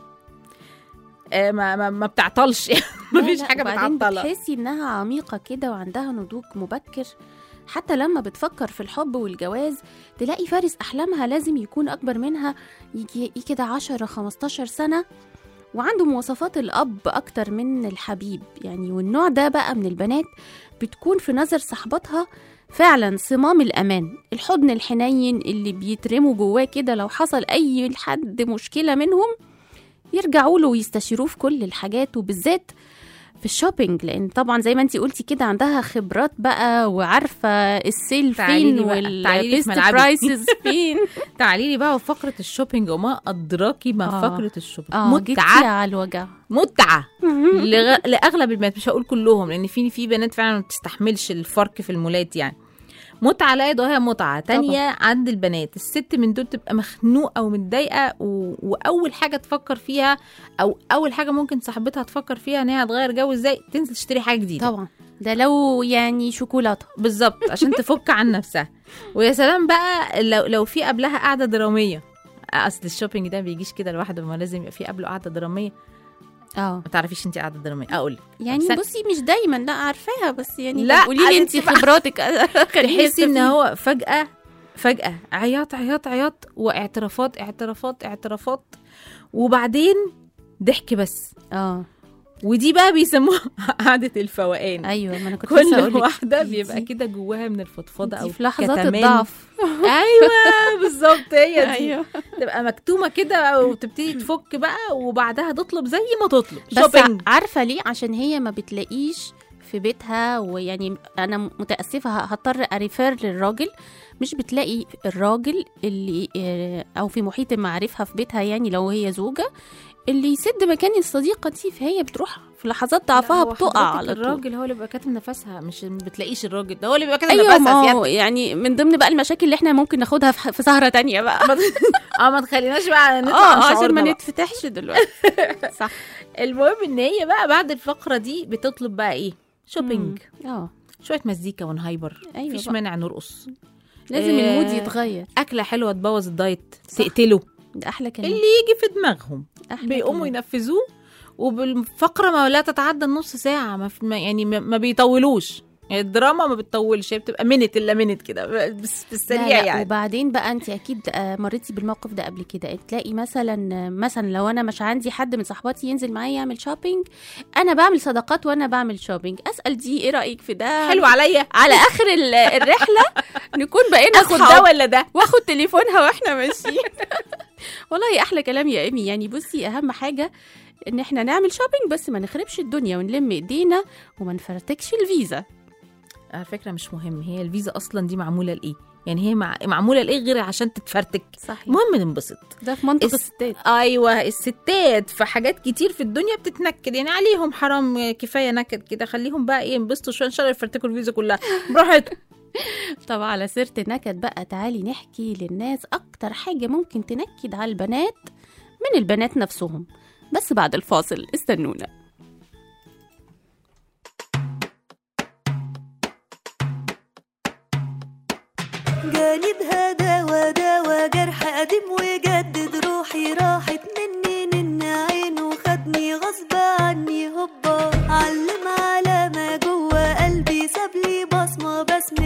آه ما ما, ما بتعطلش لا، مفيش لا، حاجه وبعدين بتعطلها بتحسي انها عميقه كده وعندها نضوج مبكر حتى لما بتفكر في الحب والجواز تلاقي فارس احلامها لازم يكون اكبر منها يجي يجي كده 10 15 سنه وعنده مواصفات الاب اكتر من الحبيب يعني والنوع ده بقى من البنات بتكون في نظر صحباتها فعلا صمام الامان الحضن الحنين اللي بيترموا جواه كده لو حصل اي حد مشكله منهم يرجعوا له ويستشيروه في كل الحاجات وبالذات في الشوبينج لان طبعا زي ما انتي قلتي كده عندها خبرات بقى وعارفه السيل تعالي فين لي بقى، تعالي لي في والبيست ملعبي. برايسز فين تعالي لي بقى فقره الشوبينج وما ادراكي ما آه. فقره الشوبينج اه جيتي متعه على الوجع متعه لغ... لاغلب البنات مش هقول كلهم لان في في بنات فعلا ما بتستحملش الفرق في المولات يعني متعه لا يضاهيها متعه تانية عند البنات الست من دول تبقى مخنوقه ومتضايقه و... واول حاجه تفكر فيها او اول حاجه ممكن صاحبتها تفكر فيها ان هي هتغير جو ازاي تنزل تشتري حاجه جديده طبعا ده لو يعني شوكولاته بالظبط عشان تفك عن نفسها ويا سلام بقى لو لو في قبلها قعده دراميه اصل الشوبينج ده بيجيش كده لوحده ما لازم يبقى في قبله قعده دراميه اه ما تعرفيش انت قعده دراميه اقول يعني بس- بصي مش دايما لا عارفاها بس يعني لا، قولي لي انت أنت بقى- خبراتك خليني تحسي ان أستفيد. هو فجأة فجأة عياط عياط عياط واعترافات اعترافات اعترافات وبعدين ضحك بس اه ودي بقى بيسموها قعدة الفوقان ايوه ما انا كنت لسه كل هقولك واحدة دي- بيبقى دي- كده جواها من الفضفضة دي او في لحظات كتمان. الضعف ايوه بالظبط هي دي ايوه تبقى مكتومة كده وتبتدي تفك بقى وبعدها تطلب زي ما تطلب بس شوبينج عارفه ليه عشان هي ما بتلاقيش في بيتها ويعني انا متاسفه هضطر اريفير للراجل مش بتلاقي الراجل اللي آه، او في محيط معارفها في بيتها يعني لو هي زوجه اللي يسد مكان الصديقه دي فهي بتروح في لحظات ضعفها لا، هو بتقع حضرتك على طول الراجل هو اللي بيبقى كاتم نفسها مش ما بتلاقيش الراجل ده هو اللي بيبقى كاتم ايوه نفسها ما هو سيادتك. يعني من ضمن بقى المشاكل اللي احنا ممكن ناخدها في في سهره تانية بقى اه ما تخليناش بقى نطلع عن اه عشان شعورنا ما بقى. نتفتحش دلوقتي صح المهم ان هي بقى بعد الفقره دي بتطلب بقى ايه شوبينج اه شويه مزيكا ونهايبر أيوة مفيش بقى. مانع نرقص لازم آه، المود يتغير اكله حلوه تبوظ الدايت تقتله ده احلى كلام اللي يجي في دماغهم أحلى بيقوموا كلام. ينفذوه وبالفقره ما لا تتعدى النص ساعه ما في- ما- يعني ما ما بيطولوش يعني الدراما ما بتطولش هي بتبقى منت الا منت كده بس في السريع لا لا يعني وبعدين بقى انت اكيد آه، مريتي بالموقف ده قبل كده تلاقي مثلا مثلا لو انا مش عندي حد من صحباتي ينزل معايا يعمل شوبينج انا بعمل صداقات وانا بعمل شوبينج اسال دي ايه رايك في ده حلو عليا على اخر ال- الرحله نكون بقينا اخد ده اصحاب ولا ده واخد تليفونها واحنا ماشيين والله احلى كلام يا ايمي يعني بصي اهم حاجه ان احنا نعمل شوبينج بس ما نخربش الدنيا ونلم ايدينا وما نفرتكش الفيزا على فكره مش مهم هي الفيزا اصلا دي معموله لايه يعني هي مع... معموله لايه غير عشان تتفرتك صحيح المهم ننبسط ده في منطق الس- الستات ايوه الستات في حاجات كتير في الدنيا بتتنكد يعني عليهم حرام كفايه نكد كده خليهم بقى ايه ينبسطوا شويه ان شاء الله يفرتكوا الفيزا كلها براحتهم طب على سيرة النكد بقى تعالي نحكي للناس أكتر حاجة ممكن تنكد على البنات من البنات نفسهم بس بعد الفاصل استنونا جاني بهداوى داوى جرح قديم وجدد روحي راحت مني نن عين وخدني غصب عني هوبا علم على ما جوه قلبي سابلي بصمة بسمة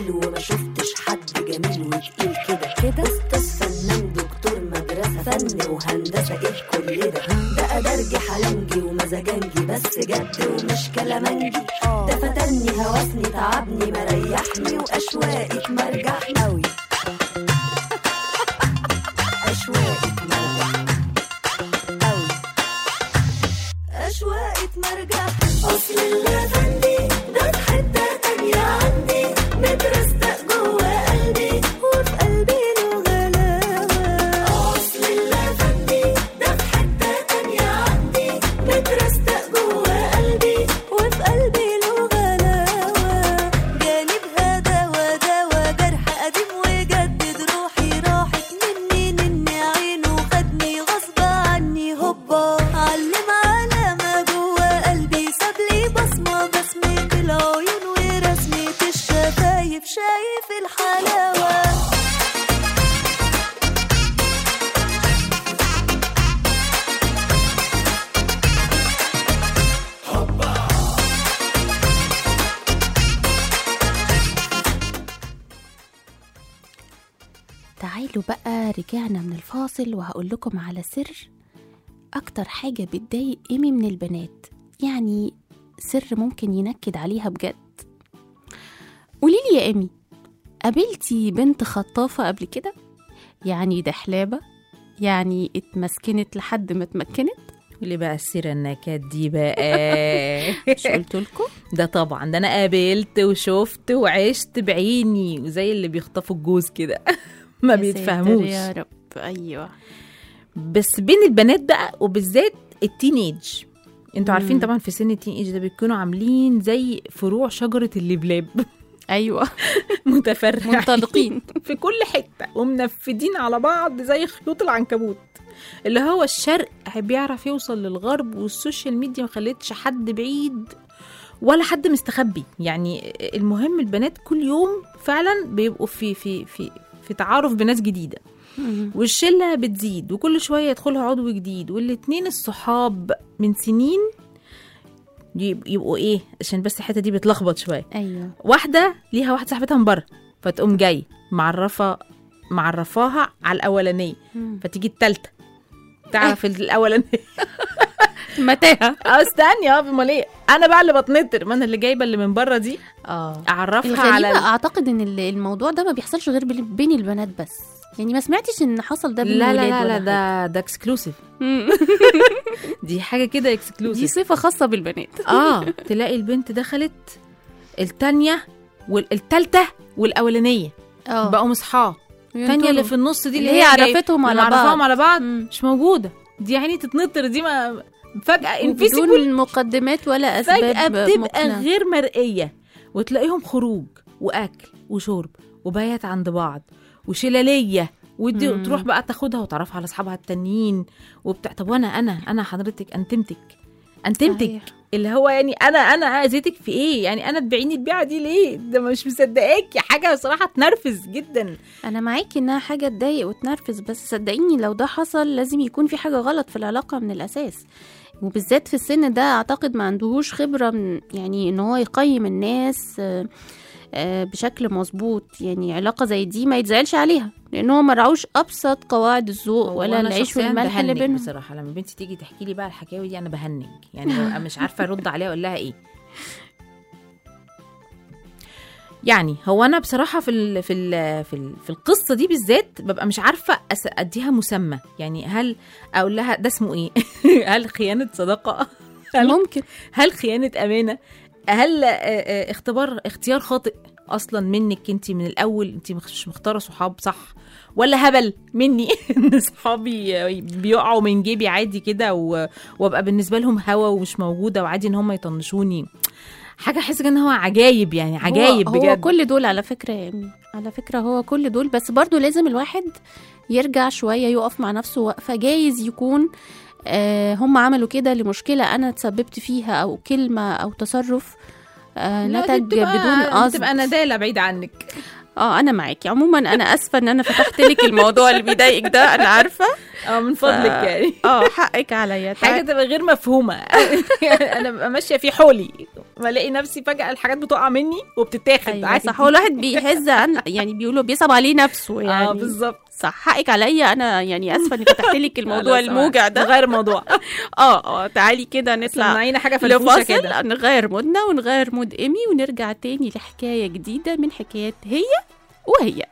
جميل وما شفتش حد جميل وتقيل كده كده استاذ فنان دكتور مدرسة فن وهندسة ايه كل ده ده أدرجي حلنجي ومزاجنجي بس جد ومش كلامنجي ده فتني هوسني تعبني مريحني وأشواقك مرجحني أوي أشواقك مرجحني أوي أشواقك مرجع أصل اللافندي ده في حتة تانية عندي مترستق جوا قلبي وفي قلبي له غلاوة أصل اللافندي ده في حتة تانية عندي مترستق جوا قلبي وفي قلبي له غلاوة جانبها دوا دوا جرح قديم وجدد روحي راحت مني نني عينه خدني غصب عني هوبا علم علامة جوا قلبي ساب لي بصمة بسمة العيون ورسمة الشفايف شايف الحلاوة تعالوا بقى رجعنا من الفاصل وهقول لكم على سر أكتر حاجة بتضايق إيمي من البنات يعني سر ممكن ينكد عليها بجد قوليلي يا إيمي قابلتي بنت خطافة قبل كده؟ يعني دحلابة؟ يعني اتمسكنت لحد ما اتمكنت؟ اللي بقى السيرة النكد دي بقى مش قلت لكم؟ ده طبعا ده انا قابلت وشفت وعشت بعيني وزي اللي بيخطفوا الجوز كده ما بيتفهموش يا رب أيوه بس بين البنات بقى وبالذات التين ايج انتوا عارفين مم. طبعا في سن التين ايج ده بيكونوا عاملين زي فروع شجرة اللبلاب أيوه متفرعين منطلقين في كل حتة ومنفدين على بعض زي خيوط العنكبوت اللي هو الشرق بيعرف يوصل للغرب والسوشيال ميديا ما خلتش حد بعيد ولا حد مستخبي يعني المهم البنات كل يوم فعلا بيبقوا في في في في تعارف بناس جديده والشله بتزيد وكل شويه يدخلها عضو جديد والاتنين الصحاب من سنين يب- يبقوا ايه عشان بس الحته دي بتلخبط شويه أيوه واحده ليها واحده صاحبتها من بره فتقوم جاي معرفه معرفاها على الاولانيه فتيجي التالتة تعرف الاولانيه متاهة اه استني اه امال ايه انا بقى اللي بتنطر ما انا اللي جايبه اللي من بره دي اه اعرفها على الغريبة ال- اعتقد ان ال- الموضوع ده ما بيحصلش غير بين- بين البنات بس يعني ما سمعتش ان حصل ده بين لا لا الولاد لا ولا لا حاجة. ده ده اكسكلوسيف مم. دي حاجه كده دي اكسكلوسيف صفة خاصة بالبنات اه تلاقي البنت دخلت التانية والتالتة والاولانيه اه بقوا مصحاب التانية اللي في النص دي اللي هي عرفتهم على عرفهم بعض. على بعض مم. مش موجوده دي يعني تتنطر دي ما فجاه بدون انفيسيبل مقدمات ولا اسباب فجأة بتبقى مقنعة. غير مرئية وتلاقيهم خروج وأكل وشرب وبيات عند بعض وشلالية ودي مم. تروح بقى تاخدها وتعرفها على أصحابها التانيين وبتاع طب وأنا أنا أنا حضرتك أنتمتك أنتمتك صحيح. اللي هو يعني أنا أنا أذيتك في إيه يعني أنا تبيعيني البيعة دي ليه ده مش مصدقاكي حاجة بصراحة تنرفز جدا انا معاكي انها حاجة تضايق وتنرفز بس صدقيني لو ده حصل لازم يكون في حاجة غلط في العلاقة من الاساس وبالذات في السن ده اعتقد ما عندهوش خبرة من يعني ان هو يقيم الناس آه، آه، بشكل مظبوط يعني علاقة زي دي ما يتزعلش عليها لان هو ما رعوش ابسط قواعد الذوق هو ولا أنا العيش شخصياً والملح اللي بهنج بينهم بصراحة لما بنتي تيجي تحكي لي بقى الحكاوي دي أنا بهنج يعني ببقى مش عارفة أرد عليها أقول لها إيه يعني هو انا بصراحه في ال في ال في, ال في القصه دي بالذات ببقى مش عارفه أس- اديها مسمى يعني هل اقول لها ده اسمه ايه هل خيانه صداقه هل ممكن هل خيانه امانه هل آه، آه، اختبار اختيار خاطئ اصلا منك انت من الاول انت مش مختاره صحاب صح ولا هبل مني ان صحابي بيقعوا من جيبي عادي كده و- وابقى بالنسبه لهم هوا ومش موجوده وعادي ان هم يطنشوني حاجه احس ان هو عجايب يعني عجايب هو, بجد هو كل دول على فكرة يا أمي على فكرة هو كل دول بس برضو لازم الواحد يرجع شوية يقف مع نفسه وقفة جايز يكون آه هم عملوا كده لمشكلة أنا تسببت فيها أو كلمة أو تصرف آه لا، دي نتج بتبقى- بدون قصد بتبقى ندالة بعيد عنك اه انا معاكي عموما انا اسفه ان انا فتحت لك الموضوع اللي بيضايقك ده انا عارفه اه من فضلك ف- يعني اه حقك عليا حاجه تبقى غير مفهومه انا ببقى ماشيه في حولي بلاقي نفسي فجاه الحاجات بتقع مني وبتتاخد ايوه عادي صح هو الواحد بيهز عن يعني بيقولوا بيصعب عليه نفسه يعني اه بالظبط صح حقك عليا انا يعني اسفه اني فتحت لك الموضوع لا، لا، الموجع ده نغير الموضوع اه اه تعالي كده نطلع سمعينا حاجه في الفوشه لفاصل كده نغير مودنا ونغير مود ايمي ونرجع تاني لحكايه جديده من حكايات هي وهي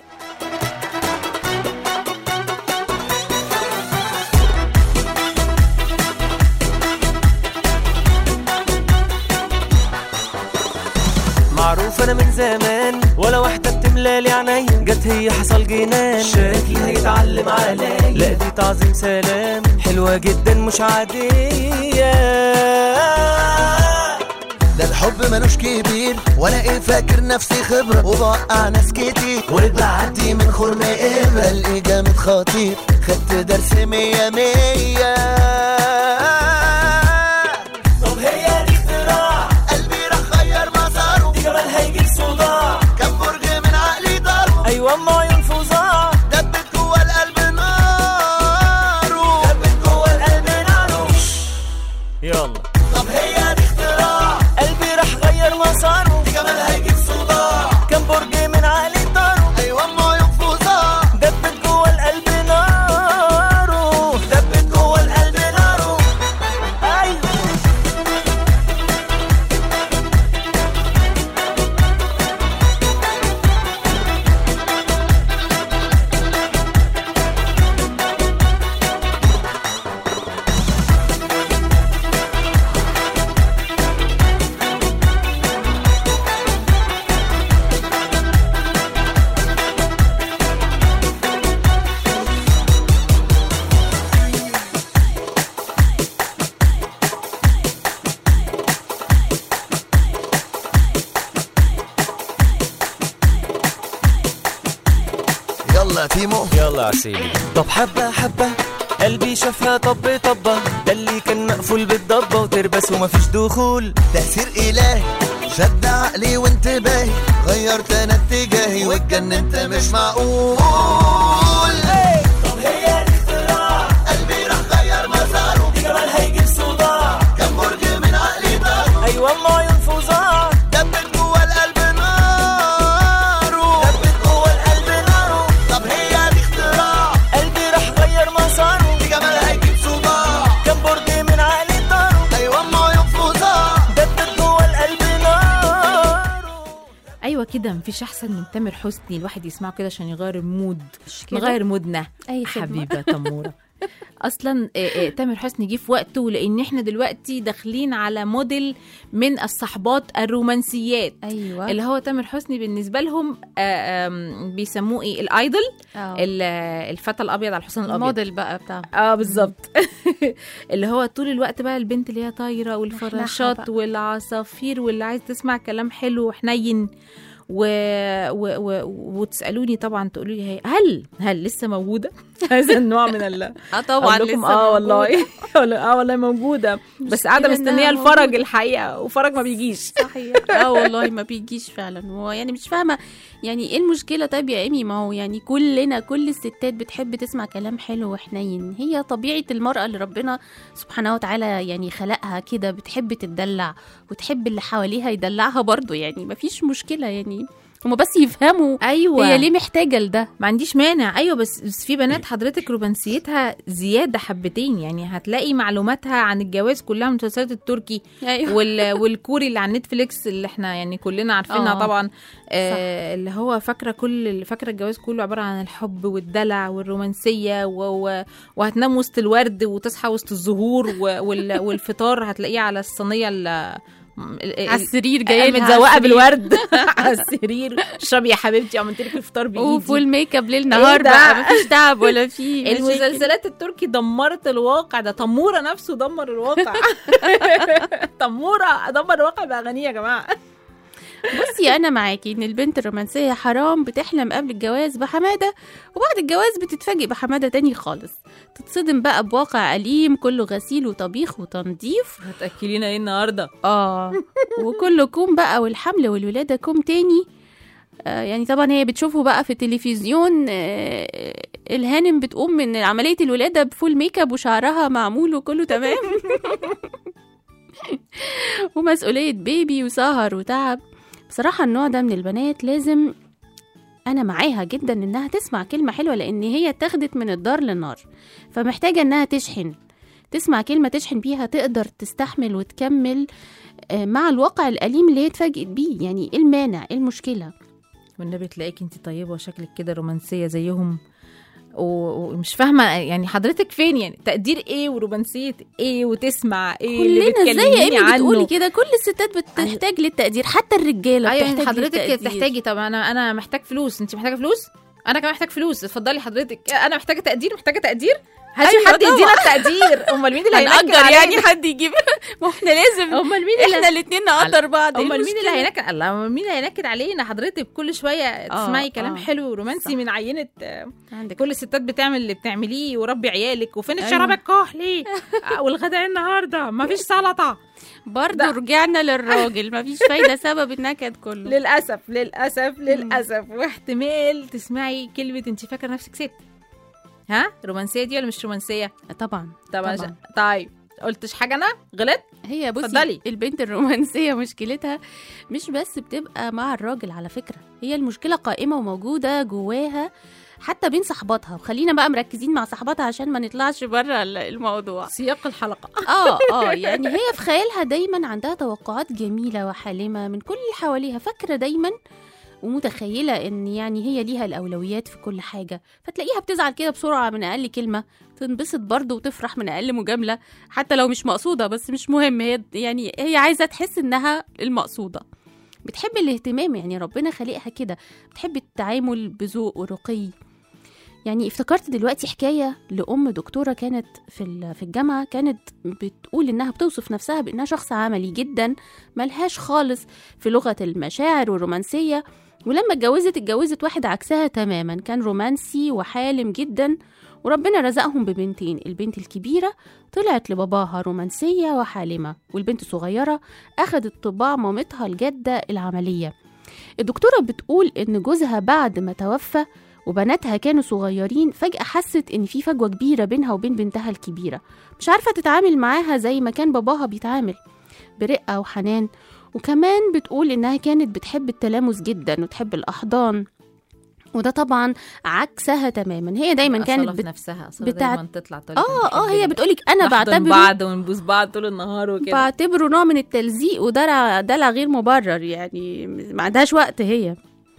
معروف انا من زمان ولا واحدة بتملالي عينيا جت هي حصل جنان شكلي هيتعلم عليا لا دي تعظيم سلام حلوة جدا مش عادية ده الحب ملوش كبير وانا ايه فاكر نفسي خبرة وبوقع ناس كتير وبعدي من خرم إبرة بلاقي جامد خطير خدت درس مية مية طب هي دي اختراع قلبي راح غير مساره دي كمان هيجيب صداع كم برج من عقلي ضربه ايوه اما عيون فظاع دبت جوه القلب ناره دبت جوه القلب ناره يلا طب هي دي اختراع قلبي راح غير مساره دي كمان هيجيب صداع كم برج من عقلي طاره ايوه اما ينفذها دبت جوه القلب ناره دبت جوه القلب ناره ايوه يلا تيمو يلا عسيلي طب حبة حبة قلبي شافها طب طبة ده اللي كان مقفول بالضبة وتربس ومفيش دخول تأثير إلهي شد عقلي وانتباهي غيرت أنا اتجاهي واتجننت مش معقول طب هي دي اختراع قلبي راح غير مساره دي كمان هيجيب صداع كم برج من عقلي ضربه ايوه اما عيون فظاع دبت جوه القلب ناره دبت جوه القلب ناره طب هي دي اختراع قلبي راح غير مساره دي جمال هيجيب صداع كم برج من عقلي طاره أيوة ما ينفذها دبت جوه القلب ناره ايوه كده مفيش احسن من تامر حسني الواحد يسمعه كده عشان يغير المود كده؟ نغير مودنا أي خدمة. حبيبه تموره اصلا آه، آه، تامر حسني جه في وقته لان احنا دلوقتي داخلين على موديل من الصحبات الرومانسيات ايوه اللي هو تامر حسني بالنسبه لهم آه، آم، بيسموه ايه الايدل آه. ال- آه، الفتى الابيض على الحصان الابيض الموديل بقى بتاع اه بالظبط اللي هو طول الوقت بقى البنت اللي هي طايره والفراشات بقى. والعصافير واللي عايز تسمع كلام حلو وحنين و... و... و... وتسالوني طبعا تقولوا لي هي هل هل لسه موجوده هذا النوع من ال اه طبعا أقول لكم لسه اه موجودة. والله اه والله موجوده بس قاعده إنها مستنيه الفرج موجودة. الحقيقه وفرج ما بيجيش صحيح اه والله ما بيجيش فعلا هو يعني مش فاهمه يعني ايه المشكله طيب يا ايمي ما هو يعني كلنا كل الستات بتحب تسمع كلام حلو وحنين هي طبيعه المراه اللي ربنا سبحانه وتعالى يعني خلقها كده بتحب تدلع وتحب اللي حواليها يدلعها برضو يعني ما فيش مشكله يعني هما بس يفهموا ايوه هي ليه محتاجه لده ما عنديش مانع ايوه بس بس في بنات حضرتك رومانسيتها زياده حبتين يعني هتلاقي معلوماتها عن الجواز كلها من المسلسلات التركي ايوه وال... والكوري اللي على نتفليكس اللي احنا يعني كلنا عارفينها آه. طبعا آه اللي هو فاكره كل فاكره الجواز كله عباره عن الحب والدلع والرومانسيه و... و... وهتنام وسط الورد وتصحى وسط الزهور و... وال... والفطار هتلاقيه على الصينيه ال... ال- على السرير جايه لها متزوقه على السرير. بالورد على السرير اشربي يا حبيبتي عملت لك الفطار بايدي وفول ميك اب ليل نهار ده؟ بقى مفيش تعب ولا في مشاكل. المسلسلات التركي دمرت الواقع ده تموره نفسه دمر الواقع تموره دمر الواقع باغانيه يا جماعه بصي انا معاكي ان البنت الرومانسيه حرام بتحلم قبل الجواز بحماده وبعد الجواز بتتفاجئ بحماده تاني خالص تتصدم بقى بواقع أليم كله غسيل وطبيخ وتنظيف هتاكلينا ايه النهارده اه وكله كوم بقى والحمل والولاده كوم تاني آه يعني طبعا هي بتشوفه بقى في التلفزيون آه الهانم بتقوم من عمليه الولاده بفول ميك اب وشعرها معمول وكله تمام ومسؤولية بيبي وسهر وتعب بصراحة النوع ده من البنات لازم أنا معاها جدا إنها تسمع كلمة حلوة لأن هي اتاخدت من الدار للنار فمحتاجة إنها تشحن تسمع كلمة تشحن بيها تقدر تستحمل وتكمل آه، مع الواقع الأليم اللي هي اتفاجئت بيه يعني إيه المانع إيه المشكلة والنبي تلاقيك انت طيبه وشكلك كده رومانسيه زيهم و- ومش فاهمه يعني حضرتك فين يعني تقدير ايه ورومانسيه ايه وتسمع ايه اللي كلنا زي بتكلميني ايمي بتقولي عنه كده كل الستات بتحتاج للتقدير حتى الرجالة ايوه يعني بتحتاج حضرتك للتقدير. تحتاجي طب انا انا محتاج فلوس انت محتاجه فلوس انا كمان محتاج فلوس اتفضلي حضرتك انا محتاجه تقدير محتاجه تقدير هاتي أيوة حد طبعا. يدينا التقدير امال مين اللي هينكد هنقدر علينا يعني حد يجيب ما احنا لازم امال مين اللي احنا الاتنين نقدر بعض إيه امال مين اللي المشكلة؟ هينكد الله أمال مين اللي هينكد علينا حضرتك كل شويه تسمعي كلام آه. حلو ورومانسي صح. من عينه آه، عندك كل الستات بتعمل اللي بتعمليه وربي عيالك وفين أيوة. الشراب الكحلي آه، والغداء النهارده مفيش سلطه برضه ده- رجعنا للراجل مفيش فايدة سبب النكد كله للاسف للاسف للاسف واحتمال تسمعي كلمه انت فاكره نفسك ست ها رومانسيه دي ولا مش رومانسيه طبعا طب طبعا. طبعا. قلتش قلتش حاجه انا غلط هي بصي اتفضلي. البنت الرومانسية مشكلتها مش بس بتبقى مع الراجل على فكرة هي المشكلة قائمة وموجودة جواها حتى بين صحباتها وخلينا بقى مركزين مع صحباتها عشان ما نطلعش بره الموضوع سياق الحلقه اه اه يعني هي في خيالها دايما عندها توقعات جميلة وحالمة من كل اللي حواليها فاكرة دايما ومتخيلة ان يعني هي ليها الأولويات في كل حاجة فتلاقيها بتزعل كده بسرعة من أقل كلمة تنبسط برضه وتفرح من أقل مجاملة حتى لو مش مقصودة بس مش مهم هي يعني هي عايزة تحس إنها المقصودة بتحب الاهتمام يعني ربنا خلقها كده بتحب التعامل بذوق ورقي يعني افتكرت دلوقتي حكاية لأم دكتورة كانت في ال- في الجامعة كانت بتقول إنها بتوصف نفسها بإنها شخص عملي جدا ملهاش خالص في لغة المشاعر والرومانسية ولما اتجوزت اتجوزت واحد عكسها تماما كان رومانسي وحالم جدا وربنا رزقهم ببنتين البنت الكبيرة طلعت لباباها رومانسية وحالمة والبنت الصغيرة أخدت طباع مامتها الجادة العملية الدكتورة بتقول إن جوزها بعد ما توفى وبناتها كانوا صغيرين فجأة حست إن في فجوة كبيرة بينها وبين بنتها الكبيرة مش عارفة تتعامل معاها زي ما كان باباها بيتعامل برقة وحنان وكمان بتقول إنها كانت بتحب التلامس جدا وتحب الأحضان وده طبعا عكسها تماما هي دايما كانت أصالة في بت... نفسها أصالة بتاع- دايما تطلع تقول اه اه هي بتقولك انا بعتبر بعتبره بعض ونبوس بعض طول النهار وكده بعتبره نوع من التلزيق ودلع دلع غير مبرر يعني ما عندهاش وقت هي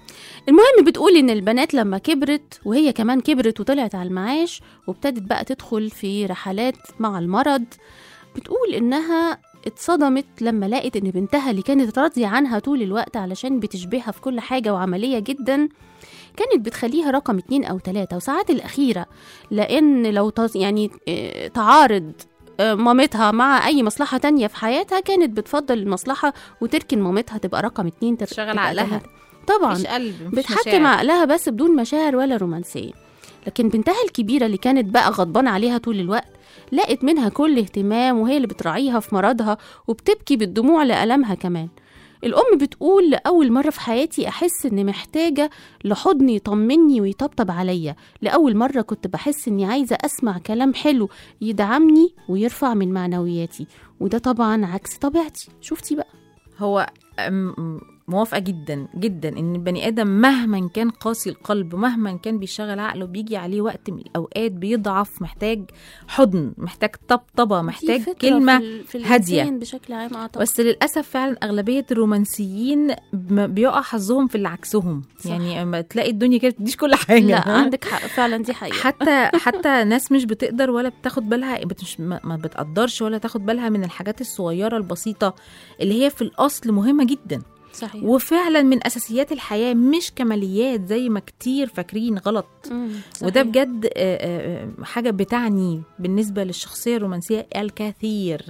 المهم بتقول ان البنات لما كبرت وهي كمان كبرت وطلعت على المعاش وابتدت بقى تدخل في رحلات مع المرض بتقول انها اتصدمت لما لقت ان بنتها اللي كانت راضية عنها طول الوقت علشان بتشبهها في كل حاجة وعملية جدا كانت بتخليها رقم اتنين او تلاتة وساعات الاخيرة لان لو تص- يعني اه، تعارض اه، مامتها مع اي مصلحة تانية في حياتها كانت بتفضل المصلحة وتركن مامتها تبقى رقم اتنين تر- تشغل تبقى عقلها. تلاتة. طبعا مفيش قلب مفيش بتحكم مشاعر. عقلها بس بدون مشاعر ولا رومانسية لكن بنتها الكبيرة اللي كانت بقى غضبانة عليها طول الوقت لقت منها كل اهتمام وهي اللي بتراعيها في مرضها وبتبكي بالدموع لألمها كمان الأم بتقول لأول مرة في حياتي أحس إني محتاجة لحضن يطمني ويطبطب عليا لأول مرة كنت بحس إني عايزة أسمع كلام حلو يدعمني ويرفع من معنوياتي وده طبعا عكس طبيعتي شفتي بقى هو أم- موافقة جدا جدا ان البني ادم مهما كان قاسي القلب مهما كان بيشغل عقله بيجي عليه وقت من الاوقات بيضعف محتاج حضن محتاج طبطبه دي محتاج فكرة كلمة في, ال- في هادية. الإنسان بشكل عام أعتقد بس للاسف فعلا اغلبيه الرومانسيين م- بيقع حظهم في اللي عكسهم صح. يعني اما تلاقي الدنيا كده بتديش كل حاجه لا عندك حق فعلا دي حقيقة حتى حتى ناس مش بتقدر ولا بتاخد بالها بت- مش ما ما بتقدرش ولا تاخد بالها من الحاجات الصغيره البسيطه اللي هي في الاصل مهمه جدا صحيح وفعلا من اساسيات الحياه مش كماليات زي ما كتير فاكرين غلط مم، وده صحيح. بجد آه، آه، حاجه بتعني بالنسبه للشخصيه الرومانسيه الكثير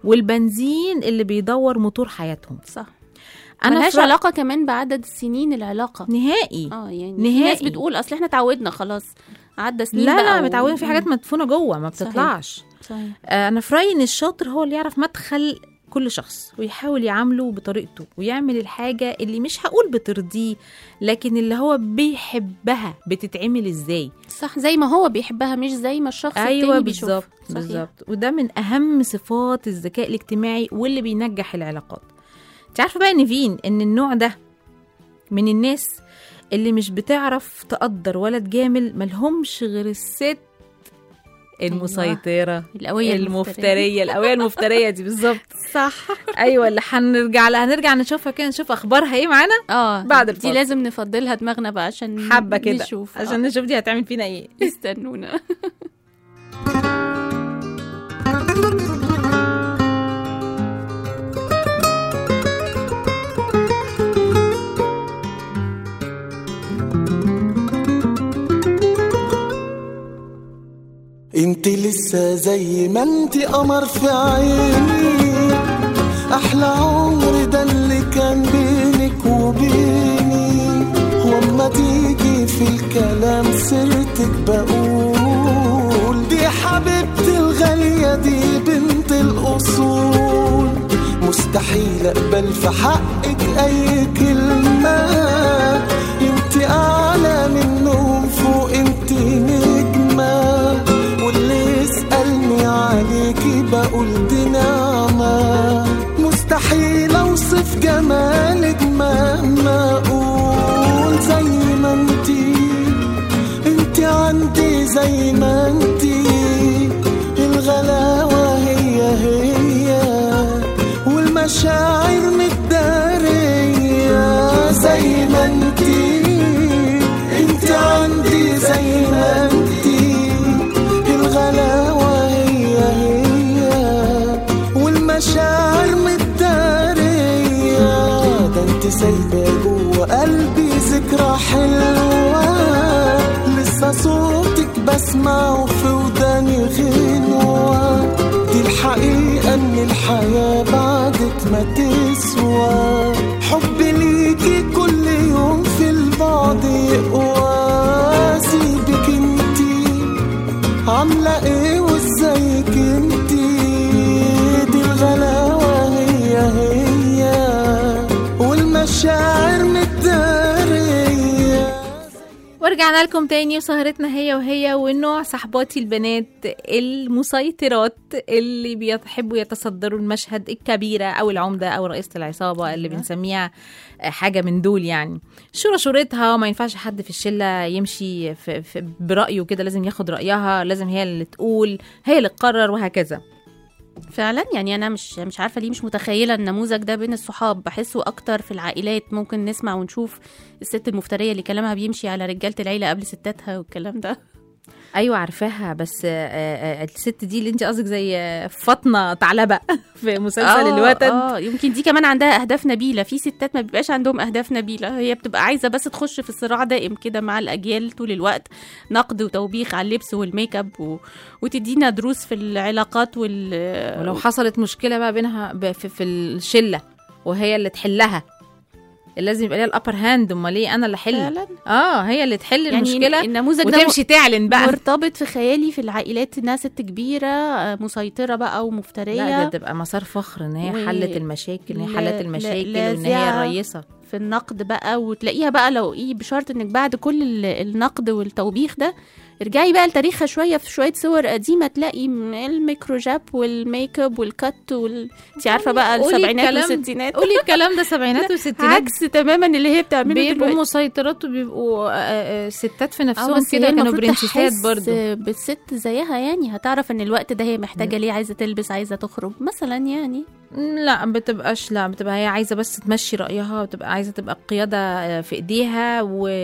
والبنزين اللي بيدور موتور حياتهم صح انا ملهاش في رأ- علاقة كمان بعدد سنين العلاقة نهائي اه يعني نهائي. في ناس بتقول اصل احنا اتعودنا خلاص عدى سنين لا بقى لا و- متعودين في حاجات مدفونه جوه ما صحيح. بتطلعش صحيح آه، انا في رايي ان الشاطر هو اللي يعرف مدخل كل شخص ويحاول يعامله بطريقته ويعمل الحاجة اللي مش هقول بترضيه لكن اللي هو بيحبها بتتعمل ازاي صح زي ما هو بيحبها مش زي ما الشخص ايوه التاني بيشوف بالظبط بالظبط وده من اهم صفات الذكاء الاجتماعي واللي بينجح العلاقات انت عارفه بقى يا نيفين ان النوع ده من الناس اللي مش بتعرف تقدر ولا تجامل ملهمش غير الست المسيطرة القوية المفترية القوية المفترية دي بالظبط صح ايوه اللي هنرجع لها هنرجع نشوفها كده نشوف اخبارها ايه معانا اه بعد دي الفاصل. لازم نفضلها دماغنا بقى عشان حبة كده نشوف عشان نشوف دي هتعمل فينا ايه استنونا انت لسه زي ما انت قمر في عيني احلى عمر ده اللي كان بينك وبيني واما تيجي في الكلام سيرتك بقول دي حبيبتي الغالية دي بنت الاصول مستحيل اقبل في حقك اي كلمة انت اعلى منهم فوق انت نجمة واللي يسألني عليكي بقول دي نعمة مستحيل اوصف جمالك مهما اقول زي ما انتي انتي عندي زي ما انتي الغلاوة هي هي والمشاعر متدارية زي ما انتي انتي عندي زي ما انتي الغلاوة هي هي والمشاعر متدارية ده انت سايبة جوه قلبي ذكرى حلوة لسه صوتك بسمعه في وداني غنوة دي الحقيقة ان الحياة بعدك ما تسوى حبي ليكي كل يوم في البعد يقوى سيبك انتي عاملة ايه وازيك انتي دي الغلاوة هي هي والمشاعر متدارية ورجعنا لكم تاني وسهرتنا هي وهي والنوع صحباتي البنات المسيطرات اللي بيحبوا يتصدروا المشهد الكبيرة أو العمدة أو رئيسة العصابة اللي بنسميها حاجة من دول يعني شورى شورتها وما ينفعش حد في الشلة يمشي في في برأيه كده لازم ياخد رأيها لازم هي اللي تقول هي اللي تقرر وهكذا فعلا يعني انا مش مش عارفه ليه مش متخيله النموذج ده بين الصحاب بحسه اكتر في العائلات ممكن نسمع ونشوف الست المفتريه اللي كلامها بيمشي على رجاله العيله قبل ستاتها والكلام ده ايوه عارفاها بس آه، آه، الست دي اللي انت قصدك زي آه، فاطمه ثعلبه في مسلسل آه، الوتد اه يمكن دي كمان عندها اهداف نبيله في ستات ما بيبقاش عندهم اهداف نبيله هي بتبقى عايزه بس تخش في صراع دائم كده مع الاجيال طول الوقت نقد وتوبيخ على اللبس والميك اب و... وتدينا دروس في العلاقات وال ولو حصلت مشكله بقى بينها ب- في, في الشله وهي اللي تحلها لازم يبقى ليها الابر هاند امال ليه انا اللي احل فعلا اه هي اللي تحل يعني المشكله النموذج ده وتمشي تعلن بقى مرتبط في خيالي في العائلات انها ست كبيره آه، مسيطره بقى ومفتريه لا ده تبقى مسار فخر ان هي و- حلت المشاكل ان هي لا- حلت لا- المشاكل لا وان هي زيها. الرئيسه في النقد بقى وتلاقيها بقى لو ايه بشرط انك بعد كل ال- النقد والتوبيخ ده ارجعي بقى لتاريخها شويه في شويه صور قديمه تلاقي م- الميكرو جاب والميك اب والكت وال... انت عارفه بقى قولي السبعينات الكلام- والستينات قولي الكلام ده سبعينات وستينات عكس تماما اللي هي بتعمله بيبقوا دلوقتي مسيطرات وبيبقوا آه، آه، ستات في آه، نفسهم بس هي كده كانوا المفروض برنسيسات تحس برضو بالست زيها يعني هتعرف ان الوقت ده هي محتاجه ليه عايزه تلبس عايزه تخرج مثلا يعني لا بتبقاش لا بتبقى هي عايزه بس تمشي رايها وتبقى عايزه تبقى القياده آه، في ايديها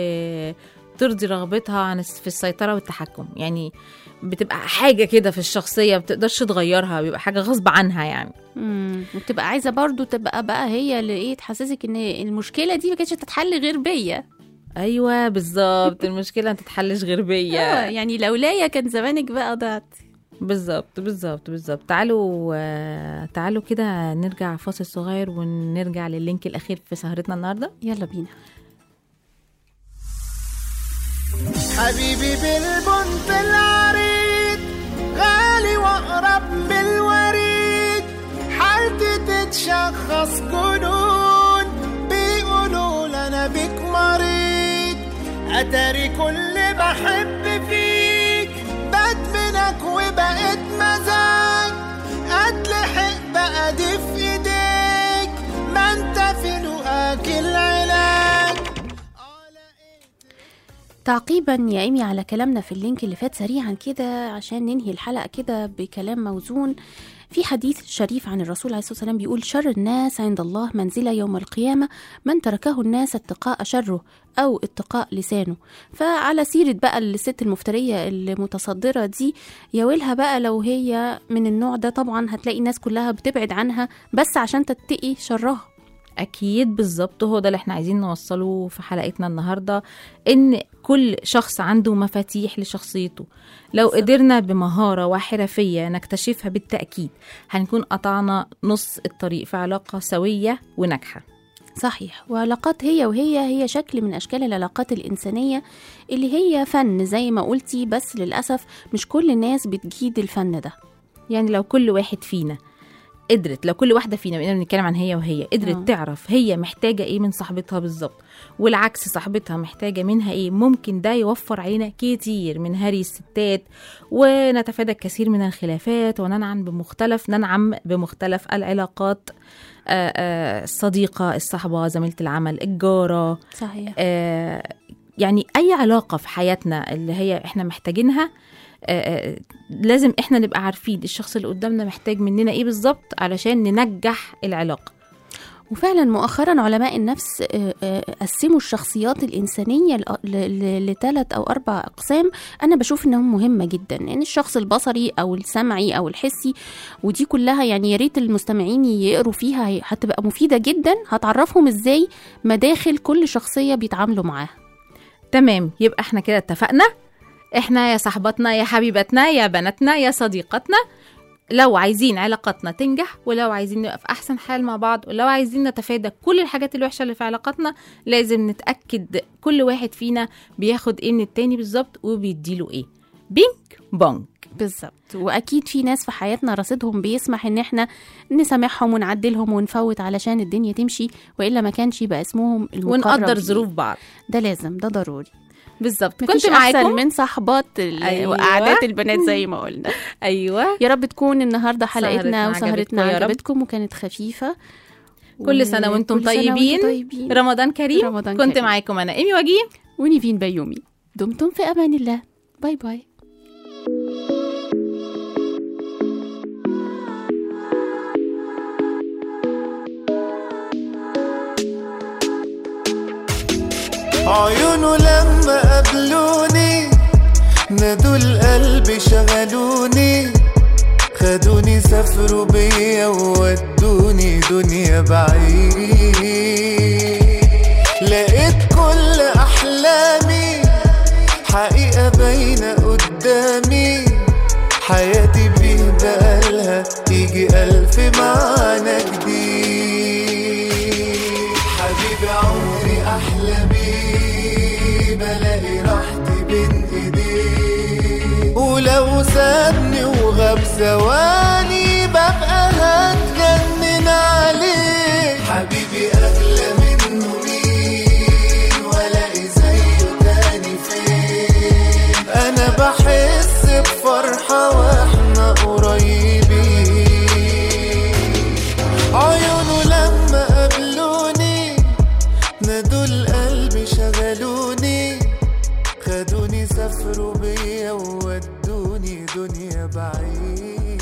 وترضي رغبتها عن الس- في السيطره والتحكم يعني بتبقى حاجه كده في الشخصيه ما بتقدرش تغيرها بيبقى حاجه غصب عنها يعني امم وبتبقى عايزه برضو تبقى بقى هي اللي ايه تحسسك ان المشكله دي ما كانتش هتتحل غير بيا ايوه بالظبط المشكله ما تتحلش غير آه، بيا يعني لولايا كان زمانك بقى ضعت بالظبط بالظبط بالظبط تعالوا آه، تعالوا كده نرجع فاصل صغير ونرجع للينك الاخير في سهرتنا النهارده يلا بينا حبيبي بالبنت العريض غالي واقرب من الوريد حالتي بتشخص جنون بيقولوا لنا بيك مريض اتاري كل بحب فيك بدمنك وبقيت مزاج اتلحق بقى دي في ايديك ما انت في لقاك العلاج تعقيبا يا ايمي على كلامنا في اللينك اللي فات سريعا كده عشان ننهي الحلقه كده بكلام موزون في حديث شريف عن الرسول عليه الصلاه والسلام بيقول شر الناس عند الله منزله يوم القيامه من تركه الناس اتقاء شره او اتقاء لسانه فعلى سيره بقى الست المفتريه المتصدره دي يا ويلها بقى لو هي من النوع ده طبعا هتلاقي الناس كلها بتبعد عنها بس عشان تتقي شرها اكيد بالظبط هو ده اللي احنا عايزين نوصله في حلقتنا النهارده ان كل شخص عنده مفاتيح لشخصيته لو قدرنا بمهاره وحرفيه نكتشفها بالتاكيد هنكون قطعنا نص الطريق في علاقه سويه وناجحه صحيح وعلاقات هي وهي هي شكل من أشكال العلاقات الإنسانية اللي هي فن زي ما قلتي بس للأسف مش كل الناس بتجيد الفن ده يعني لو كل واحد فينا قدرت لو كل واحده فينا بقينا بنتكلم عن هي وهي قدرت آه. أوه. تعرف هي محتاجه ايه من صاحبتها بالظبط والعكس صاحبتها محتاجه منها ايه ممكن ده يوفر علينا كتير من هري الستات ونتفادى الكثير من الخلافات وننعم بمختلف ننعم بمختلف العلاقات آه، آه، الصديقه الصحبه زميله العمل الجاره صحيح آه، يعني اي علاقه في حياتنا اللي هي احنا محتاجينها آه، آه، لازم احنا نبقى عارفين الشخص اللي قدامنا محتاج مننا ايه بالظبط علشان ننجح العلاقه وفعلا مؤخرا علماء النفس آه، آه، قسموا الشخصيات الإنسانية لثلاث أو أربع أقسام أنا بشوف إنهم مهمة جدا لأن الشخص البصري أو السمعي أو الحسي ودي كلها يعني يا ريت المستمعين يقروا فيها هي- هتبقى مفيدة جدا هتعرفهم إزاي مداخل كل شخصية بيتعاملوا معاها تمام يبقى احنا كده اتفقنا احنا يا صاحبتنا يا حبيبتنا يا بناتنا يا صديقتنا لو عايزين علاقاتنا تنجح ولو عايزين نبقى في احسن حال مع بعض ولو عايزين نتفادى كل الحاجات الوحشه اللي في علاقاتنا لازم نتاكد كل واحد فينا بياخد ايه من التاني بالظبط وبيديله ايه بينك بونج بالظبط واكيد في ناس في حياتنا رصيدهم بيسمح ان احنا نسامحهم ونعدلهم ونفوت علشان الدنيا تمشي والا ما كانش يبقى اسمهم المقرب ونقدر ليه. ظروف بعض ده لازم ده ضروري بالظبط مفيش كنت احسن معاكم من صحبات ال- أيوة. وقعدات البنات زي ما قلنا ايوه يا رب تكون النهارده حلقتنا سهرتنا وسهرتنا عجبتكم يا رب. عجبتكم وكانت خفيفه كل سنه وانتم كل سنة وانتم طيبين طيبين رمضان كريم رمضان كنت كريم. معاكم انا ايمي وجيه ونيفين بيومي دمتم في امان الله باي باي عيونه لما قابلوني نادوا القلب شغلوني خدوني سافروا بيا وودوني دنيا بعيد لقيت كل احلامي حقيقة باينة قدامي حياتي بيه بقالها يجي ألف معنى جديد حبيبي عمري أحلى بيه بلاقي راحتي بين إيديه ولو سابني وغاب ثواني ببقى هتجنن عليه حبيبي أغلى منه مين ولاقي زيه تاني فين أنا بحس بفرحة وإحنا قريبين عيونه لما قابلوني نادوا القلب شغلوني خدوني سافروا بيا وودوني دنيا بعيد